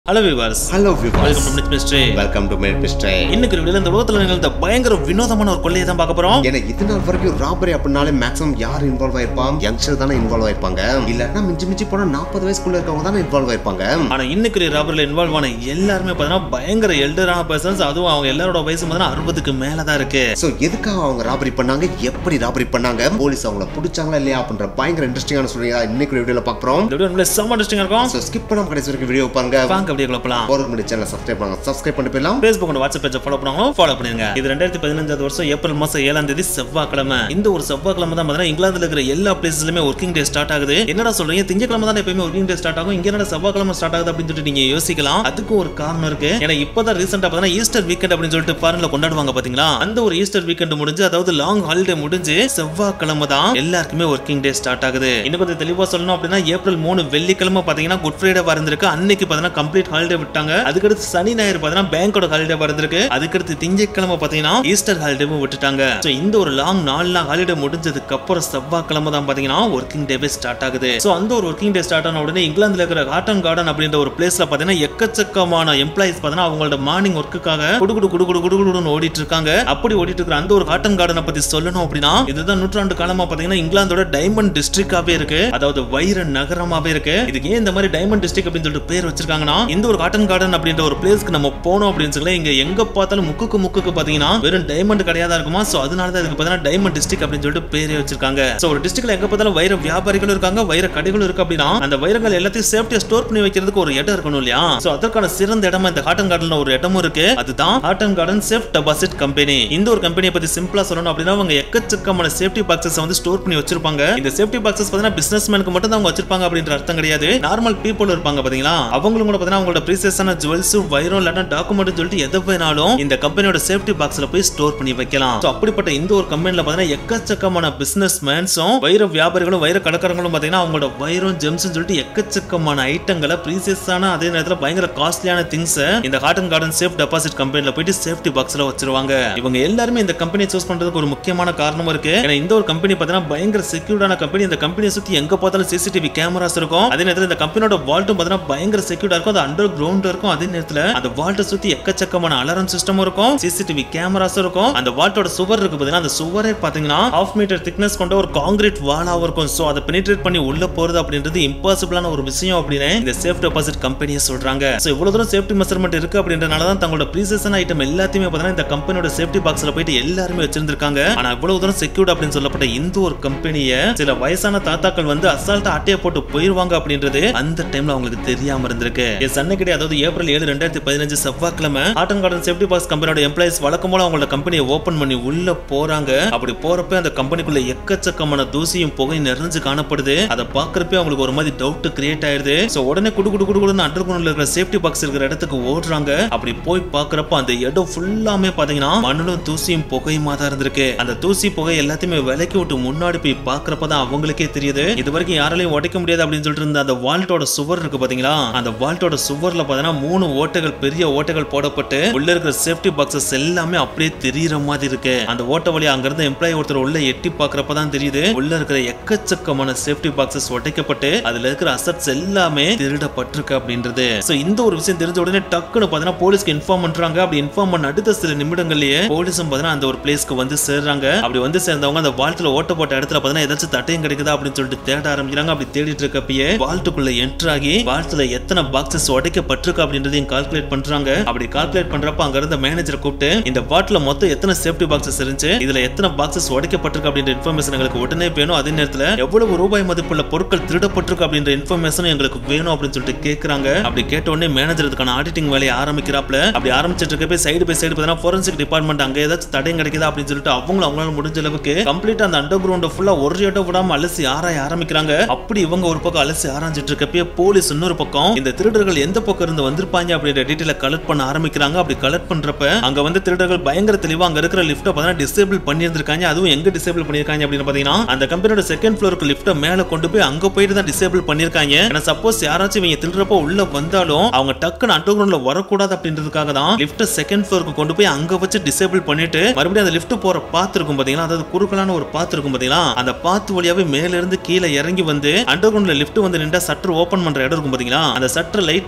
hello விவாஸ் hello welcome விவாஸ் to minute mystery welcome to mad mister இன்னைக்கு வீடியோல இந்த உலகத்துல நிகழ்ந்த பயங்கர வினோதமான ஒரு கொள்ளையை தான் பார்க்க போறோம் ஏன்னா இது நாள் வரைக்கும் ராபரி அப்படின்னாலே மேக்ஸிமம் யார் இன்வால்வ் ஆயிருப்பான் யங்ஸ்டர் தானே இன்வால்வ் ஆயிருப்பாங்க இல்லன்னா மிஞ்சி மிஞ்சி போனா நாற்பது வயசுக்குள்ள இருக்கவங்க தானே இன்வால்வ் ஆயிருப்பாங்க ஆனா இன்னைக்கு ராபரில் இன்வால்வ் ஆன எல்லாருமே பார்த்தீங்கன்னா பயங்கர எல்டரான பர்சன்ஸ் அதுவும் அவங்க எல்லாரோட வயசு பார்த்தீங்கன்னா அறுபதுக்கு மேல தான் இருக்கு சோ எதுக்காக அவங்க ராபரி பண்ணாங்க எப்படி ராபரி பண்ணாங்க போலீஸ் அவங்கள பிடிச்சாங்களா இல்லையா அப்படின்ற பயங்கர இன்ட்ரெஸ்டிங்கான சொல்றீங்க இன்னைக்கு வீடியோல பார்க்க போறோம் இந்த வீடியோ உண்மையிலே செம்ம இன்ட்ரெஸ்டிங்கா இருக்கும் சோ ஸ்கிப் பண்ணாம கடைசி வரைக்கும் வீடியோ பாருங்க வாங்க அப்படியே குழப்பலாம் போறதுக்கு முன்னாடி சேனலை சப்ஸ்கிரைப் பண்ணுங்க சப்ஸ்கிரைப் பண்ணி போயிடலாம் ஃபேஸ்புக் அண்ட் வாட்ஸ்அப் பேஜை ஃபாலோ பண்ணுவாங்க ஃபாலோ பண்ணிருங்க இது ரெண்டாயிரத்தி பதினஞ்சாவது வருஷம் ஏப்ரல் மாசம் ஏழாம் தேதி செவ்வாய்க்கிழமை இந்த ஒரு செவ்வாய்க்கிழமை தான் பார்த்தீங்கன்னா இங்கிலாந்துல இருக்கிற எல்லா பிளேஸ்லயுமே ஒர்க்கிங் டே ஸ்டார்ட் ஆகுது என்னடா சொல்றீங்க திங்கக்கிழமை தான் எப்பயுமே ஒர்க்கிங் டே ஸ்டார்ட் ஆகும் இங்க என்னடா செவ்வாய்க்கிழமை ஸ்டார்ட் ஆகுது அப்படின்னு சொல்லிட்டு நீங்க யோசிக்கலாம் அதுக்கு ஒரு காரணம் இருக்கு ஏன்னா இப்பதான் ரீசெண்டா பார்த்தீங்கன்னா ஈஸ்டர் வீக்கெண்ட் அப்படின்னு சொல்லிட்டு பாருங்க கொண்டாடுவாங்க பாத்தீங்களா அந்த ஒரு ஈஸ்டர் வீக்கெண்ட் முடிஞ்சு அதாவது லாங் ஹாலிடே முடிஞ்சு செவ்வாய்க்கிழமை தான் எல்லாருக்குமே ஒர்க்கிங் டே ஸ்டார்ட் ஆகுது இன்னும் கொஞ்சம் தெளிவா சொல்லணும் அப்படின்னா ஏப்ரல் மூணு வெள்ளிக்கிழமை பாத்தீங்கன்னா குட் ஃப்ரைடே இருந்திருக்கு அன்னைக்கு பாத்தீங்கன்னா கம்ப்ளீட் ஹாலிடே விட்டாங்க அதுக்கடுத்து சனி ஞாயிறு பாத்தீங்கன்னா பேங்கோட ஹாலிடே இருந்திருக்கு அதுக்கடுத்து திங்கட்கிழமை பாத்தீங்கன்னா ஈஸ்டர் ஹாலிடேவும் விட்டுட்டாங்க So, இந்த ஒரு லாங் நாலு நாள் ஹாலிடே முடிஞ்சதுக்கு அப்புறம் செவ்வாய்க்கிழமை தான் பாத்தீங்கன்னா ஒர்க்கிங் டேவே ஸ்டார்ட் ஆகுது சோ அந்த ஒரு ஒர்க்கிங் டே ஸ்டார்ட் ஆன உடனே இங்கிலாந்துல இருக்கிற காட்டன் கார்டன் அப்படின்ற ஒரு பிளேஸ்ல பாத்தீங்கன்னா எக்கச்சக்கமான எம்ப்ளாயிஸ் பாத்தீங்கன்னா அவங்களோட மார்னிங் ஒர்க்குக்காக குடுகுடு குடுகுடு குடுகுடுன்னு ஓடிட்டு இருக்காங்க அப்படி ஓடிட்டு இருக்கிற அந்த ஒரு காட்டன் கார்டனை பத்தி சொல்லணும் அப்படின்னா இதுதான் நூற்றாண்டு காலமா பாத்தீங்கன்னா இங்கிலாந்தோட டைமண்ட் டிஸ்ட்ரிக்டாவே இருக்கு அதாவது வைர நகரமாவே இருக்கு இதுக்கு ஏன் இந்த மாதிரி டைமண்ட் டிஸ்ட்ரிக்ட் அப்படின்னு சொல்லிட்டு பேர் வச்சிருக்காங்கன்னா இந்த ஒரு காட்டன் கார்டன் அப்படின்ற ஒரு பிளேஸ்க்கு நம்ம போனோம் அப்படின்னு சொல்லி இங்க எங்க பார்த்தாலும் முக்குக்கு முக்குக்கு பாத்தீங்கன்னா வெறும் டைமண்ட் கிடையாதா இருக்குமா சோ அதனால தான் இதுக்கு பாத்தீங்கன்னா டைமண்ட் டிஸ்ட்ரிக்ட் அப்படின்னு சொல்லிட்டு பேரே வச்சிருக்காங்க சோ ஒரு டிஸ்ட்ரிக்ட்ல எங்க பார்த்தாலும் வைர வியாபாரிகளும் இருக்காங்க வைர கடைகளும் இருக்கு அப்படின்னா அந்த வைரங்கள் எல்லாத்தையும் சேஃப்டியா ஸ்டோர் பண்ணி வைக்கிறதுக்கு ஒரு இடம் இருக்கணும் இல்லையா சோ அதற்கான சிறந்த இடமா இந்த காட்டன் கார்டன்ல ஒரு இடமும் இருக்கு அதுதான் Hatton Garden safe deposit company இந்த ஒரு கம்பெனியை பத்தி சிம்பிளா சொல்லணும் அப்படின்னா அவங்க எக்கச்சக்கமான சேஃப்டி பாக்ஸஸ் வந்து ஸ்டோர் பண்ணி வச்சிருப்பாங்க இந்த சேஃப்டி பாக்ஸஸ் பாத்தீங்கன்னா பிசினஸ்மேனுக்கு மட்டும் தான் அவங்க வச்சிருப்பாங்க அப்படின்ற அர்த்தம் கிடையாது நார்மல் பீப்புள் இருப்பாங்க பாத்தீங்களா அவங்களும் கூட பாத்தீங்கன்னா அவங்களோட ப்ரீசியஸான ஜுவல்ஸ் வைரம் இல்லாட்டா டாக்குமெண்ட் சொல்லிட்டு எதை வேணாலும் இந்த கம்பெனியோட சேஃப்டி பாக்ஸ்ல போய் ஸ்டோர் பண்ணி வைக்கலாம் So, அப்படிப்பட்ட இந்த ஒரு கம்பெனில பாத்தீங்கன்னா எக்கச்சக்கமான பிசினஸ் மேன்ஸும் வைர வியாபாரிகளும் வைர கடைக்காரங்களும் பாத்தீங்கன்னா அவங்களோட வைரம் ஜெம்ஸ் சொல்லிட்டு எக்கச்சக்கமான ஐட்டங்களை ப்ரீசியஸான அதே நேரத்துல பயங்கர காஸ்ட்லியான திங்ஸ் இந்த காட்டன் கார்டன் சேஃப் டெபாசிட் கம்பெனில போயிட்டு சேஃப்டி பாக்ஸ்ல வச்சிருவாங்க இவங்க எல்லாருமே இந்த கம்பெனியை சூஸ் பண்றதுக்கு ஒரு முக்கியமான காரணமும் இருக்கு ஏன்னா இந்த ஒரு கம்பெனி பாத்தீங்கன்னா பயங்கர செக்யூர்டான கம்பெனி இந்த கம்பெனியை சுத்தி எங்க பார்த்தாலும் சிசிடிவி கேமராஸ் இருக்கும் அதே நேரத்துல இந்த கம்பெனியோட வால்ட்டும் பாத்தீங்கன்னா பயங்கர செக்யூர்டா இருக்கும் அது அண்டர் கிரவுண்ட் இருக்கும் அதே நேரத்துல அந்த வால்ட்டை சுத்தி எக்கச்சக்கமான அலாரம் சிஸ்டம் இருக்கும் சிசிடிவி கேமராஸ் இருக்கும் அந்த வால்ட்டோட சுவர் இருக்கு பாத்தீங்கன்னா அந்த சுவரே பாத்தீங்கன்னா ஹாஃப் மீட்டர் திக்னஸ் கொண்ட ஒரு காங்கிரீட் வாலாவும் இருக்கும் சோ அதை பெனிட்ரேட் பண்ணி உள்ள போறது அப்படின்றது இம்பாசிபிளான ஒரு விஷயம் அப்படின்னு இந்த சேஃப் டெபாசிட் கம்பெனியை சொல்றாங்க சோ இவ்வளவு தூரம் சேஃப்டி மெஷர்மெண்ட் இருக்கு அப்படின்றனால தான் தங்களோட ப்ரீசஸான ஐட்டம் எல்லாத்தையுமே பாத்தீங்கன்னா இந்த கம்பெனியோட சேஃப்டி பாக்ஸ்ல போயிட்டு எல்லாருமே வச்சிருந்திருக்காங்க ஆனா இவ்வளவு தூரம் செக்யூர்ட் அப்படின்னு சொல்லப்பட்ட இந்த ஒரு கம்பெனியை சில வயசான தாத்தாக்கள் வந்து அசால்ட்டா அட்டையை போட்டு போயிருவாங்க அப்படின்றது அந்த டைம்ல அவங்களுக்கு தெரியாம இருந்திருக்கு எஸ் அன்னைக்கு அதாவது ஏப்ரல் ஏழு ரெண்டாயிரத்தி பதினஞ்சு செவ்வாய்க்கிழமை ஆட்டன் கார்டன் சேஃப்டி பாக்ஸ் கம்பெனியோட எம்ப்ளாயிஸ் வழக்கம் போல அவங்களோட கம்பெனியை ஓபன் பண்ணி உள்ள போறாங்க அப்படி போறப்ப அந்த கம்பெனிக்குள்ள எக்கச்சக்கமான தூசியும் புகையும் நிறைஞ்சு காணப்படுது அதை பாக்குறப்ப அவங்களுக்கு ஒரு மாதிரி டவுட் கிரியேட் ஆயிருது சோ உடனே குடு குடு குடு குடுன்னு அண்டர் கிரவுண்ட்ல இருக்கிற சேஃப்டி பாக்ஸ் இருக்கிற இடத்துக்கு ஓடுறாங்க அப்படி போய் பாக்குறப்ப அந்த இடம் ஃபுல்லாமே பாத்தீங்கன்னா மண்ணும் தூசியும் புகையுமா தான் இருந்திருக்கு அந்த தூசி புகை எல்லாத்தையுமே விலக்கி விட்டு முன்னாடி போய் பாக்குறப்ப தான் அவங்களுக்கே தெரியுது இது வரைக்கும் யாராலையும் உடைக்க முடியாது அப்படின்னு சொல்லிட்டு இருந்த அந்த வால்ட்டோட சுவர் இருக்கு பாத்தீங்களா அந்த வால்ட்டோட சுவர்ல பாத்தீங்கன்னா மூணு ஓட்டைகள் பெரிய ஓட்டைகள் போடப்பட்டு உள்ள இருக்கிற சேஃப்டி பாக்ஸஸ் எல்லாமே அப்படியே தெரியுற மாதிரி இருக்கு அந்த ஓட்ட வழி அங்க இருந்த எம்ப்ளாயி ஒருத்தர் உள்ள எட்டி பாக்குறப்ப தான் தெரியுது உள்ள இருக்கிற எக்கச்சக்கமான சேஃப்டி பாக்ஸஸ் உடைக்கப்பட்டு அதுல இருக்கிற அசட்ஸ் எல்லாமே திருடப்பட்டிருக்கு அப்படின்றது சோ இந்த ஒரு விஷயம் தெரிஞ்ச உடனே டக்குன்னு பாத்தீங்கன்னா போலீஸ்க்கு இன்ஃபார்ம் பண்றாங்க அப்படி இன்ஃபார்ம் பண்ண அடுத்த சில நிமிடங்கள்லயே போலீஸும் பாத்தீங்கன்னா அந்த ஒரு பிளேஸ்க்கு வந்து சேர்றாங்க அப்படி வந்து சேர்ந்தவங்க அந்த வால்ட்ல ஓட்ட போட்ட இடத்துல பாத்தீங்கன்னா ஏதாச்சும் தட்டையும் கிடைக்குதா அப்படின்னு சொல்லிட்டு தேட ஆரம்பிக்கிறாங்க அப்படி தேடிட்டு இருக்கப்பயே வால்ட்டுக்குள்ள என்டர் ஆகி வால்ட்ல எத்தனை பாக்ஸஸ் உடைக்கப்பட்டிருக்கு அப்படின்றதையும் கால்குலேட் பண்றாங்க அப்படி கால்குலேட் பண்றப்ப அங்க இருந்த மேனேஜரை கூப்பிட்டு இந்த வாட்ல மொத்தம் எத்தனை சேஃப்டி பாக்ஸஸ் இருந்துச்சு இதுல எத்தனை பாக்ஸஸ் உடைக்கப்பட்டிருக்கு அப்படின்ற இன்ஃபர்மேஷன் எங்களுக்கு உடனே வேணும் அதே நேரத்துல எவ்வளவு ரூபாய் மதிப்புள்ள பொருட்கள் திருடப்பட்டிருக்கு அப்படின்ற இன்ஃபர்மேஷன் எங்களுக்கு வேணும் அப்படின்னு சொல்லிட்டு கேக்குறாங்க அப்படி கேட்ட உடனே மேனேஜர் இதுக்கான ஆடிட்டிங் வேலையை ஆரம்பிக்கிறாப்ல அப்படி ஆரம்பிச்சிட்டு இருக்கப்ப சைடு பை சைடு பார்த்தீங்கன்னா ஃபோரன்சிக் டிபார்ட்மெண்ட் அங்க ஏதாச்சும் தடையும் கிடைக்குதா அப்படின்னு சொல்லிட்டு அவங்களும் அவங்களால முடிஞ்ச அளவுக்கு கம்ப்ளீட்டா அந்த அண்டர் கிரவுண்ட் ஃபுல்லா ஒரு இடம் விடாம அலசி ஆராய ஆரம்பிக்கிறாங்க அப்படி இவங்க ஒரு பக்கம் அலசி ஆராய்ஞ்சிட்டு இருக்கப்பயே போலீஸ் இன்னொரு பக்கம் இந்த திருடர்கள் எந்த பக்கம் இருந்து வந்திருப்பாங்க அப்படின்ற டீட்டெயில கலெக்ட் பண்ண ஆரம்பிக்கிறாங்க அப்படி கலெக்ட் பண்றப்ப அங்க வந்து திருடர்கள் பயங்கர தெளிவா அங்க இருக்கிற லிஃப்ட்டை பார்த்தீங்கன்னா டிசேபிள் பண்ணியிருந்திருக்காங்க அதுவும் எங்க டிசேபிள் பண்ணியிருக்காங்க அப்படின்னு பாத்தீங்கன்னா அந்த கம்பெனியோட செகண்ட் ஃப்ளோருக்கு லிஃப்ட்டை மேல கொண்டு போய் அங்க போயிட்டு தான் டிசேபிள் பண்ணியிருக்காங்க ஏன்னா சப்போஸ் யாராச்சும் இவங்க திருடுறப்போ உள்ள வந்தாலும் அவங்க டக்குன்னு அண்டர் கிரவுண்ட்ல வரக்கூடாது அப்படின்றதுக்காக தான் லிஃப்ட் செகண்ட் ஃப்ளோருக்கு கொண்டு போய் அங்க வச்சு டிசேபிள் பண்ணிட்டு மறுபடியும் அந்த லிஃப்ட் போற பாத்து இருக்கும் பாத்தீங்களா அதாவது குறுக்கலான ஒரு பாத்து இருக்கும் பாத்தீங்களா அந்த பாத்து வழியாவே மேல இருந்து கீழே இறங்கி வந்து அண்டர் கிரவுண்ட்ல லிஃப்ட் வந்து நின்றா சட்டர் ஓபன் பண்ற இடம் இருக்கும் பாத்தீங்களா அந்த சட்டர் லைட்டா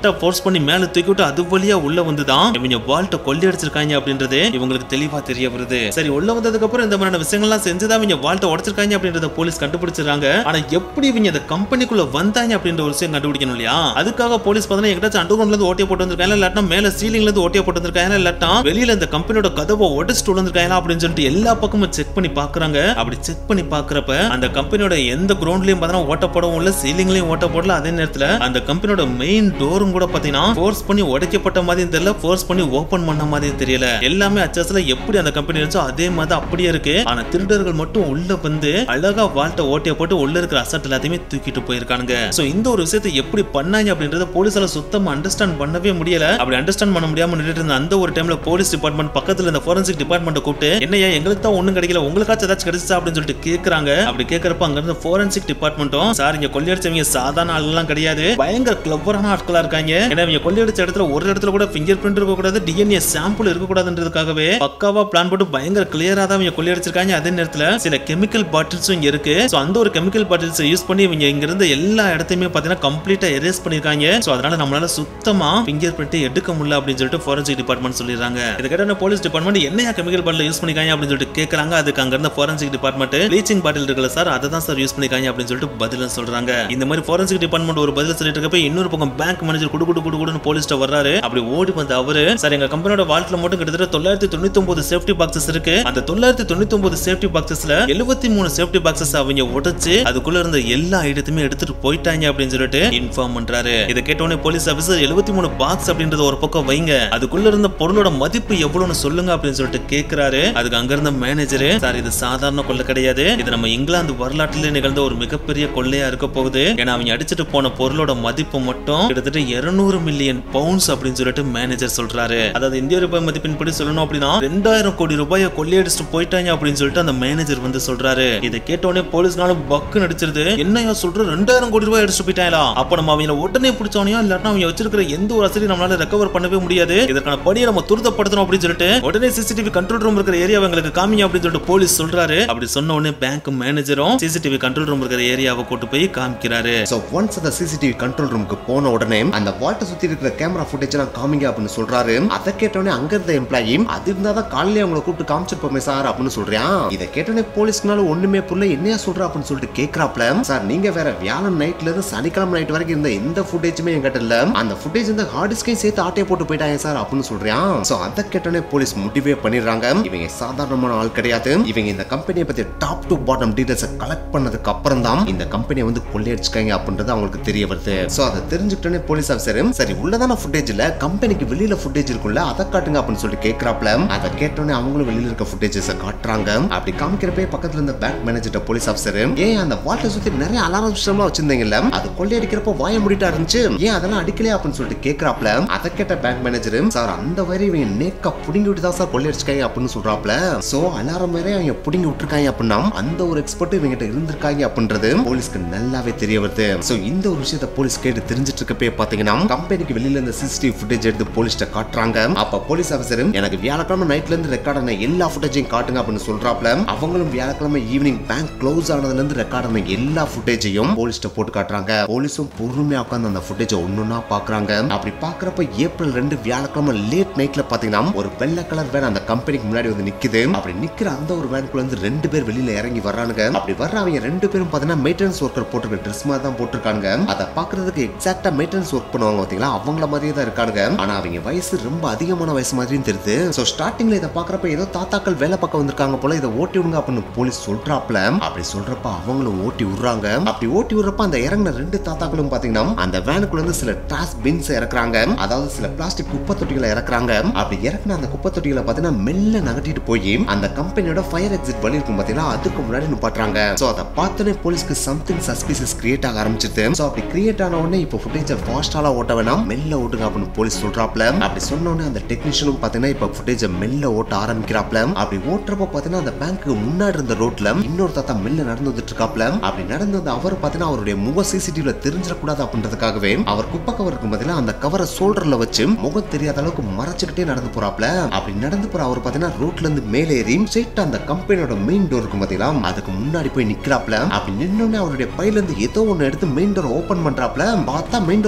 லைட்டா ஃபோர்ஸ் பண்ணி மேல தூக்கிவிட்டு அது வழியா உள்ள வந்துதான் இவங்க வால்ட்ட கொள்ளையடிச்சிருக்காங்க அப்படின்றது இவங்களுக்கு தெளிவா தெரிய வருது சரி உள்ள வந்ததுக்கு அப்புறம் இந்த மாதிரியான விஷயங்கள்லாம் செஞ்சுதான் இவங்க வால்ட்ட உடைச்சிருக்காங்க அப்படின்றத போலீஸ் கண்டுபிடிச்சிருக்காங்க ஆனா எப்படி இவங்க இந்த கம்பெனிக்குள்ள வந்தாங்க அப்படின்ற ஒரு விஷயம் கண்டுபிடிக்கணும் இல்லையா அதுக்காக போலீஸ் பார்த்தா எங்கிட்ட அண்டர் கிரவுண்ட்ல இருந்து ஓட்டிய போட்டு வந்திருக்காங்க இல்லாட்டா மேல சீலிங்ல இருந்து ஓட்டிய போட்டு வந்திருக்காங்க இல்லாட்டா வெளியில இந்த கம்பெனியோட கதவை உடைச்சிட்டு வந்திருக்காங்க அப்படின்னு சொல்லிட்டு எல்லா பக்கமும் செக் பண்ணி பாக்குறாங்க அப்படி செக் பண்ணி பாக்குறப்ப அந்த கம்பெனியோட எந்த கிரவுண்ட்லயும் பார்த்தா ஓட்டப்படவும் இல்ல சீலிங்லயும் ஓட்ட போடல அதே நேரத்துல அந்த கம்பெனியோட மெயின் டோரும் கூட பாத்தீங்கன்னா ஃபோர்ஸ் பண்ணி உடைக்கப்பட்ட மாதிரி தெரியல ஃபோர்ஸ் பண்ணி ஓபன் பண்ண மாதிரி தெரியல எல்லாமே அச்சஸ்ல எப்படி அந்த கம்பெனி இருந்துச்சோ அதே மாதிரி அப்படியே இருக்கு ஆனா திருடர்கள் மட்டும் உள்ள வந்து அழகா வால்ட்ட ஓட்டிய போட்டு உள்ள இருக்கிற அசட் எல்லாத்தையுமே தூக்கிட்டு போயிருக்கானுங்க சோ இந்த ஒரு விஷயத்தை எப்படி பண்ணாங்க அப்படின்றத போலீஸால சுத்தமா அண்டர்ஸ்டாண்ட் பண்ணவே முடியல அப்படி அண்டர்ஸ்டாண்ட் பண்ண முடியாம நின்னுட்டு இருந்த அந்த ஒரு டைம்ல போலீஸ் டிபார்ட்மெண்ட் பக்கத்துல இந்த ஃபோரன்சிக் டிபார்ட்மெண்ட் கூப்பிட்டு என்னையா எங்களுக்கு தான் ஒண்ணும் கிடைக்கல உங்களுக்காச்சும் ஏதாச்சும் கிடைச்சா அப்படின்னு சொல்லிட்டு கேக்குறாங்க அப்படி கேக்குறப்ப அங்க இருந்த ஃபோரன்சிக் டிபார்ட்மெண்ட்டும் சார் இங்க கொள்ளையடிச்சவங்க சாதாரண ஆளுலாம் கிடையாது பயங்கர கிளவரான ஆட்களா இருக்காங்க ஏன்னா இவங்க கொள்ளையடிச்ச இடத்துல ஒரு இடத்துல கூட ஃபிங்கர் பிரிண்ட் இருக்க கூடாது டிஎன்ஏ சாம்பிள் இருக்க கூடாதுன்றதுக்காகவே பக்காவா பிளான் போட்டு பயங்கர கிளியரா தான் இவங்க கொள்ளையடிச்சிருக்காங்க அதே நேரத்துல சில கெமிக்கல் பாட்டில்ஸும் இங்க இருக்கு சோ அந்த ஒரு கெமிக்கல் பாட்டில்ஸ் யூஸ் பண்ணி இவங்க இங்க இருந்த எல்லா இடத்தையுமே பாத்தீங்கன்னா கம்ப்ளீட்டா எரேஸ் பண்ணிருக்காங்க சோ அதனால நம்மளால சுத்தமா ஃபிங்கர் பிரிண்ட் எடுக்க முடியல அப்படின்னு சொல்லிட்டு ஃபோரன்சிக் டிபார்ட்மெண்ட் சொல்லிடுறாங்க இதை கேட்ட போலீஸ் டிபார்ட்மெண்ட் என்னையா கெமிக்கல் பாட்டில் யூஸ் பண்ணிருக்காங்க அப்படின்னு சொல்லிட்டு கேக்குறாங்க அதுக்கு அங்க இருந்த ஃபோரன்சிக் டிபார்ட்மெண்ட் ப்ளீச்சிங் பாட்டில் இருக்குல்ல சார் அதை தான் சார் யூஸ் பண்ணிருக்காங்க அப்படின்னு சொல்லிட்டு பதில சொல்றாங்க இந்த மாதிரி ஃபோரன்சிக் டிபார்ட்மெண்ட் ஒரு பதில் சொல்லிட்டு இருக்கப்ப இன்னொரு பக்கம் பேங்க் மேனேஜர் குடு குடு குடு குடுன்னு போலீஸ்ட்ட வர்றாரு அப்படி ஓடி வந்த அவரு சார் எங்க கம்பெனியோட வால்ட்ல மட்டும் கிட்டத்தட்ட தொள்ளாயிரத்தி தொண்ணூத்தி ஒன்பது சேஃப்டி பாக்ஸஸ் இருக்கு அந்த தொள்ளாயிரத்தி தொண்ணூத்தி ஒன்பது சேஃப்டி பாக்ஸஸ்ல எழுபத்தி மூணு சேஃப்டி பாக்ஸஸ் அவங்க உடைச்சு அதுக்குள்ள இருந்த எல்லா ஐட்டத்தையுமே எடுத்துட்டு போயிட்டாங்க அப்படின்னு சொல்லிட்டு இன்ஃபார்ம் பண்றாரு இதை கேட்டோடனே போலீஸ் ஆபீசர் எழுபத்தி மூணு பாக்ஸ் அப்படின்றத ஒரு பக்கம் வைங்க அதுக்குள்ள இருந்த பொருளோட மதிப்பு எவ்வளவுன்னு சொல்லுங்க அப்படின்னு சொல்லிட்டு கேக்குறாரு அதுக்கு அங்க இருந்த மேனேஜர் சார் இது சாதாரண கொள்ளை கிடையாது இது நம்ம இங்கிலாந்து வரலாற்றிலே நிகழ்ந்த ஒரு மிகப்பெரிய கொள்ளையா இருக்க போகுது ஏன்னா அவங்க அடிச்சிட்டு போன பொருளோட மதிப்பு மட்டும் கிட்டத்தட்ட 200 மில்லியன் பவுண்ட்ஸ் அப்படின்னு சொல்லிட்டு மேனேஜர் சொல்றாரு அதாவது இந்திய ரூபாய் மதிப்பின்படி சொல்லணும் அப்படின்னா ரெண்டாயிரம் கோடி ரூபாயை கொள்ளையடிச்சிட்டு போயிட்டாங்க அப்படின்னு சொல்லிட்டு அந்த மேனேஜர் வந்து சொல்றாரு இதை கேட்டோடனே போலீஸ்னால பக்கு நடிச்சிருது என்னையா சொல்ற ரெண்டாயிரம் கோடி ரூபாய் அடிச்சுட்டு போயிட்டாங்களா அப்ப நம்ம அவங்கள உடனே பிடிச்சோனையோ இல்லாட்டா அவங்க வச்சிருக்கிற எந்த ஒரு அசலையும் நம்மளால ரெக்கவர் பண்ணவே முடியாது இதற்கான படியை நம்ம துரிதப்படுத்தணும் அப்படின்னு சொல்லிட்டு உடனே சிசிடிவி கண்ட்ரோல் ரூம் இருக்கிற ஏரியா எங்களுக்கு காமிங்க அப்படின்னு சொல்லிட்டு போலீஸ் சொல்றாரு அப்படி சொன்ன உடனே பேங்க் மேனேஜரும் சிசிடிவி கண்ட்ரோல் ரூம் இருக்கிற ஏரியாவை கூட்டு போய் காமிக்கிறாரு ஸோ ஒன்ஸ் அந்த சிசிடிவி கண்ட்ரோல் ரூமுக்கு போன உடனே அந்த வால்ட்டை சுத்தி இருக்கிற கேமரா ஃபுட்டேஜ் எல்லாம் காமிங்க அப்படின்னு சொல்றாரு அதை கேட்டோடனே அங்க இருந்த எம்ப்ளாயி அது இருந்தாதான் காலையில அவங்கள கூப்பிட்டு காமிச்சிருப்போமே சார் அப்படின்னு சொல்றான் இதை கேட்டோடனே போலீஸ்னால ஒண்ணுமே புரியல என்னையா சொல்ற அப்படின்னு சொல்லிட்டு கேக்குறாப்ல சார் நீங்க வேற வியாழன் நைட்ல இருந்து சனிக்கிழமை நைட் வரைக்கும் இருந்த எந்த ஃபுட்டேஜுமே என்கிட்ட இல்ல அந்த ஃபுட்டேஜ் இந்த ஹார்ட் டிஸ்கையும் சேர்த்து ஆட்டையை போட்டு போயிட்டாங்க சார் அப்படின்னு சொல்றான் சோ அதை கேட்டோடனே போலீஸ் முடிவே பண்ணிடுறாங்க இவங்க சாதாரணமான ஆள் கிடையாது இவங்க இந்த கம்பெனியை பத்தி top to bottom details collect பண்ணதுக்கு அப்புறம் தான் இந்த கம்பெனியை வந்து கொள்ளையடிச்சிருக்காங்க அப்படின்றது அவங்களுக்கு தெரிய வருது சோ அதை தெரிஞ்சுக்கிட்டோன்னே போலீஸ் ஆஃபீஸர் சரி உள்ளதான ஃபுட்டேஜ் இல்ல கம்பெனிக்கு வெளியில ஃபுட்டேஜ் இருக்கும்ல அதை காட்டுங்க அப்படின்னு சொல்லிட்டு கேக்குறாப்ல அதை கேட்டோன்னே அவங்களும் வெளியில இருக்க ஃபுட்டேஜஸ் காட்டுறாங்க அப்படி காமிக்கிறப்பே பக்கத்துல இருந்த பேங்க் மேனேஜர் போலீஸ் ஆஃபீஸர் ஏன் அந்த வாட்டை சுத்தி நிறைய அலாரம் சிஸ்டம்லாம் வச்சிருந்தீங்கல்ல அது கொள்ளையடிக்கிறப்போ வாய முடிட்டா இருந்துச்சு ஏன் அதெல்லாம் அடிக்கலையா அப்படின்னு சொல்லிட்டு கேக்குறாப்ல அதை கேட்ட பேங்க் மேனேஜர் சார் அந்த வரை இவங்க நேக்கா புடிங்கி விட்டு தான் சார் கொள்ளையடிச்சிருக்காங்க அப்படின்னு சொல்றாப்ல சோ அலாரம் வரை அவங்க புடிங்கி விட்டுருக்காங்க அப்படின்னா அந்த ஒரு எக்ஸ்பர்ட் இவங்க இருந்திருக்காங்க அப்படின்றது போலீஸ்க்கு நல்லாவே தெரிய வருது சோ இந்த ஒரு விஷயத்த போலீஸ் கேட்டு தெரிஞ்சிட்டு இருக்கப்பே பாத்தீங்கன்னா கம்பெனிக்கு வெளியில இருந்த சிசிடிவி ஃபுட்டேஜ் எடுத்து போலீஸ்ட்ட காட்டுறாங்க அப்ப போலீஸ் ஆஃபீஸர் எனக்கு வியாழக்கிழமை நைட்ல இருந்து ரெக்கார்ட் ஆன எல்லா ஃபுட்டேஜையும் காட்டுங்க அப்படின்னு சொல்றாப்ல அவங்களும் வியாழக்கிழமை ஈவினிங் பேங்க் க்ளோஸ் ஆனதுல இருந்து ரெக்கார்ட் ஆன எல்லா ஃபுட்டேஜையும் போலீஸ்ட்ட போட்டு காட்டுறாங்க போலீஸும் பொறுமையா உட்காந்து அந்த ஃபுட்டேஜை ஒன்னொன்னா பாக்குறாங்க அப்படி பாக்குறப்ப ஏப்ரல் ரெண்டு வியாழக்கிழமை லேட் நைட்ல பாத்தீங்கன்னா ஒரு வெள்ளை கலர் வேன் அந்த கம்பெனிக்கு முன்னாடி வந்து நிக்குது அப்படி நிக்கிற அந்த ஒரு வேனுக்குள்ள இருந்து ரெண்டு பேர் வெளியில இறங்கி வர்றானுங்க அப்படி வர்ற அவங்க ரெண்டு பேரும் பாத்தீங்கன்னா மெயின்டெனன்ஸ் ஒர்க்கர் போட்டிருக்க ட்ரெஸ் மாதிரி தான் போட்டிருக்காங்க அதை பாக்குறதுக்கு எக்ஸாக்டா மெயின்டெனன்ஸ் ஒர்க் பண்ணுவாங்க பாத்தீங்களா அவங்கள மாதிரியே தான் இருக்கானுங்க ஆனா அவங்க வயசு ரொம்ப அதிகமான வயசு மாதிரியும் தெரியுது சோ ஸ்டார்டிங்ல இதை பாக்குறப்ப ஏதோ தாத்தாக்கள் வேலை பக்கம் வந்திருக்காங்க போல இதை ஓட்டி விடுங்க அப்படின்னு போலீஸ் சொல்றாப்ல அப்படி சொல்றப்ப அவங்களும் ஓட்டி விடுறாங்க அப்படி ஓட்டி விடுறப்ப அந்த இறங்கின ரெண்டு தாத்தாக்களும் பாத்தீங்கன்னா அந்த வேனுக்குள்ள இருந்து சில டிராஸ் பின்ஸ் இறக்குறாங்க அதாவது சில பிளாஸ்டிக் குப்பை தொட்டிகளை இறக்குறாங்க அப்படி இறக்குன அந்த குப்பை தொட்டிகளை பாத்தீங்கன்னா மெல்ல நகட்டிட்டு போய் அந்த கம்பெனியோட ஃபயர் எக்ஸிட் வழி இருக்கும் பாத்தீங்கன்னா அதுக்கு முன்னாடி நிப்பாட்டுறாங்க சோ அதை பார்த்தோன்னே போலீஸ்க்கு சம்திங் சஸ்பிசியஸ் கிரியேட் ஆக ஆரம்பிச்சிருது சோ அப்படி கிரியேட் ஆன உடனே இப்போ ஃபுட்டேஜை ஃபாஸ்டாலா ஓட்ட வேணாம் மெல்ல ஓட்டுங்க அப்படின்னு போலீஸ் சொல்றாப்ல அப்படி சொன்ன உடனே அந்த டெக்னீஷியனும் பாத்தீங்கன்னா இப்போ ஃபுட்டேஜை மெல்ல ஓட்ட ஆரம்பிக்கிறாப்ல அப்படி ஓட்டுறப்ப பாத்தீங்கன்னா அந்த பேங்க்கு முன்னாடி இருந்த ரோட்ல இன்னொரு தாத்தா மெல்ல நடந்து வந்துட்டு இருக்காப்ல அப்படி நடந்து வந்து அவர் பாத்தீங்கன்னா அவருடைய முக சிசிடிவில தெரிஞ்சிடக்கூடாது அப்படின்றதுக்காகவே அவர் குப்பை கவர் இருக்கும் பதிலா அந்த கவரை சோல்டர்ல வச்சு முகம் தெரியாத அளவுக்கு மறைச்சுக்கிட்டே நடந்து போறாப்ல அப்படி நடந்து போற அவர் பாத்தீங்கன்னா ரோட்ல இருந்து மேலே ஏறி ஸ்ட்ரெயிட் அந்த கம்பெனியோட மெயின் டோர் இருக்கும் பாத்தீங்களா அதுக்கு முன்னாடி போய் நிக்கிறாப்ல அப்படி நின்னோடனே அவருடைய பையில இருந்து ஏதோ ஒண்ணு எடுத்து மெயின் டோர் ஓபன் பண்றாப்ல பார்த்தா மெயின் டோர் ஓபன் ஆயிருக்கு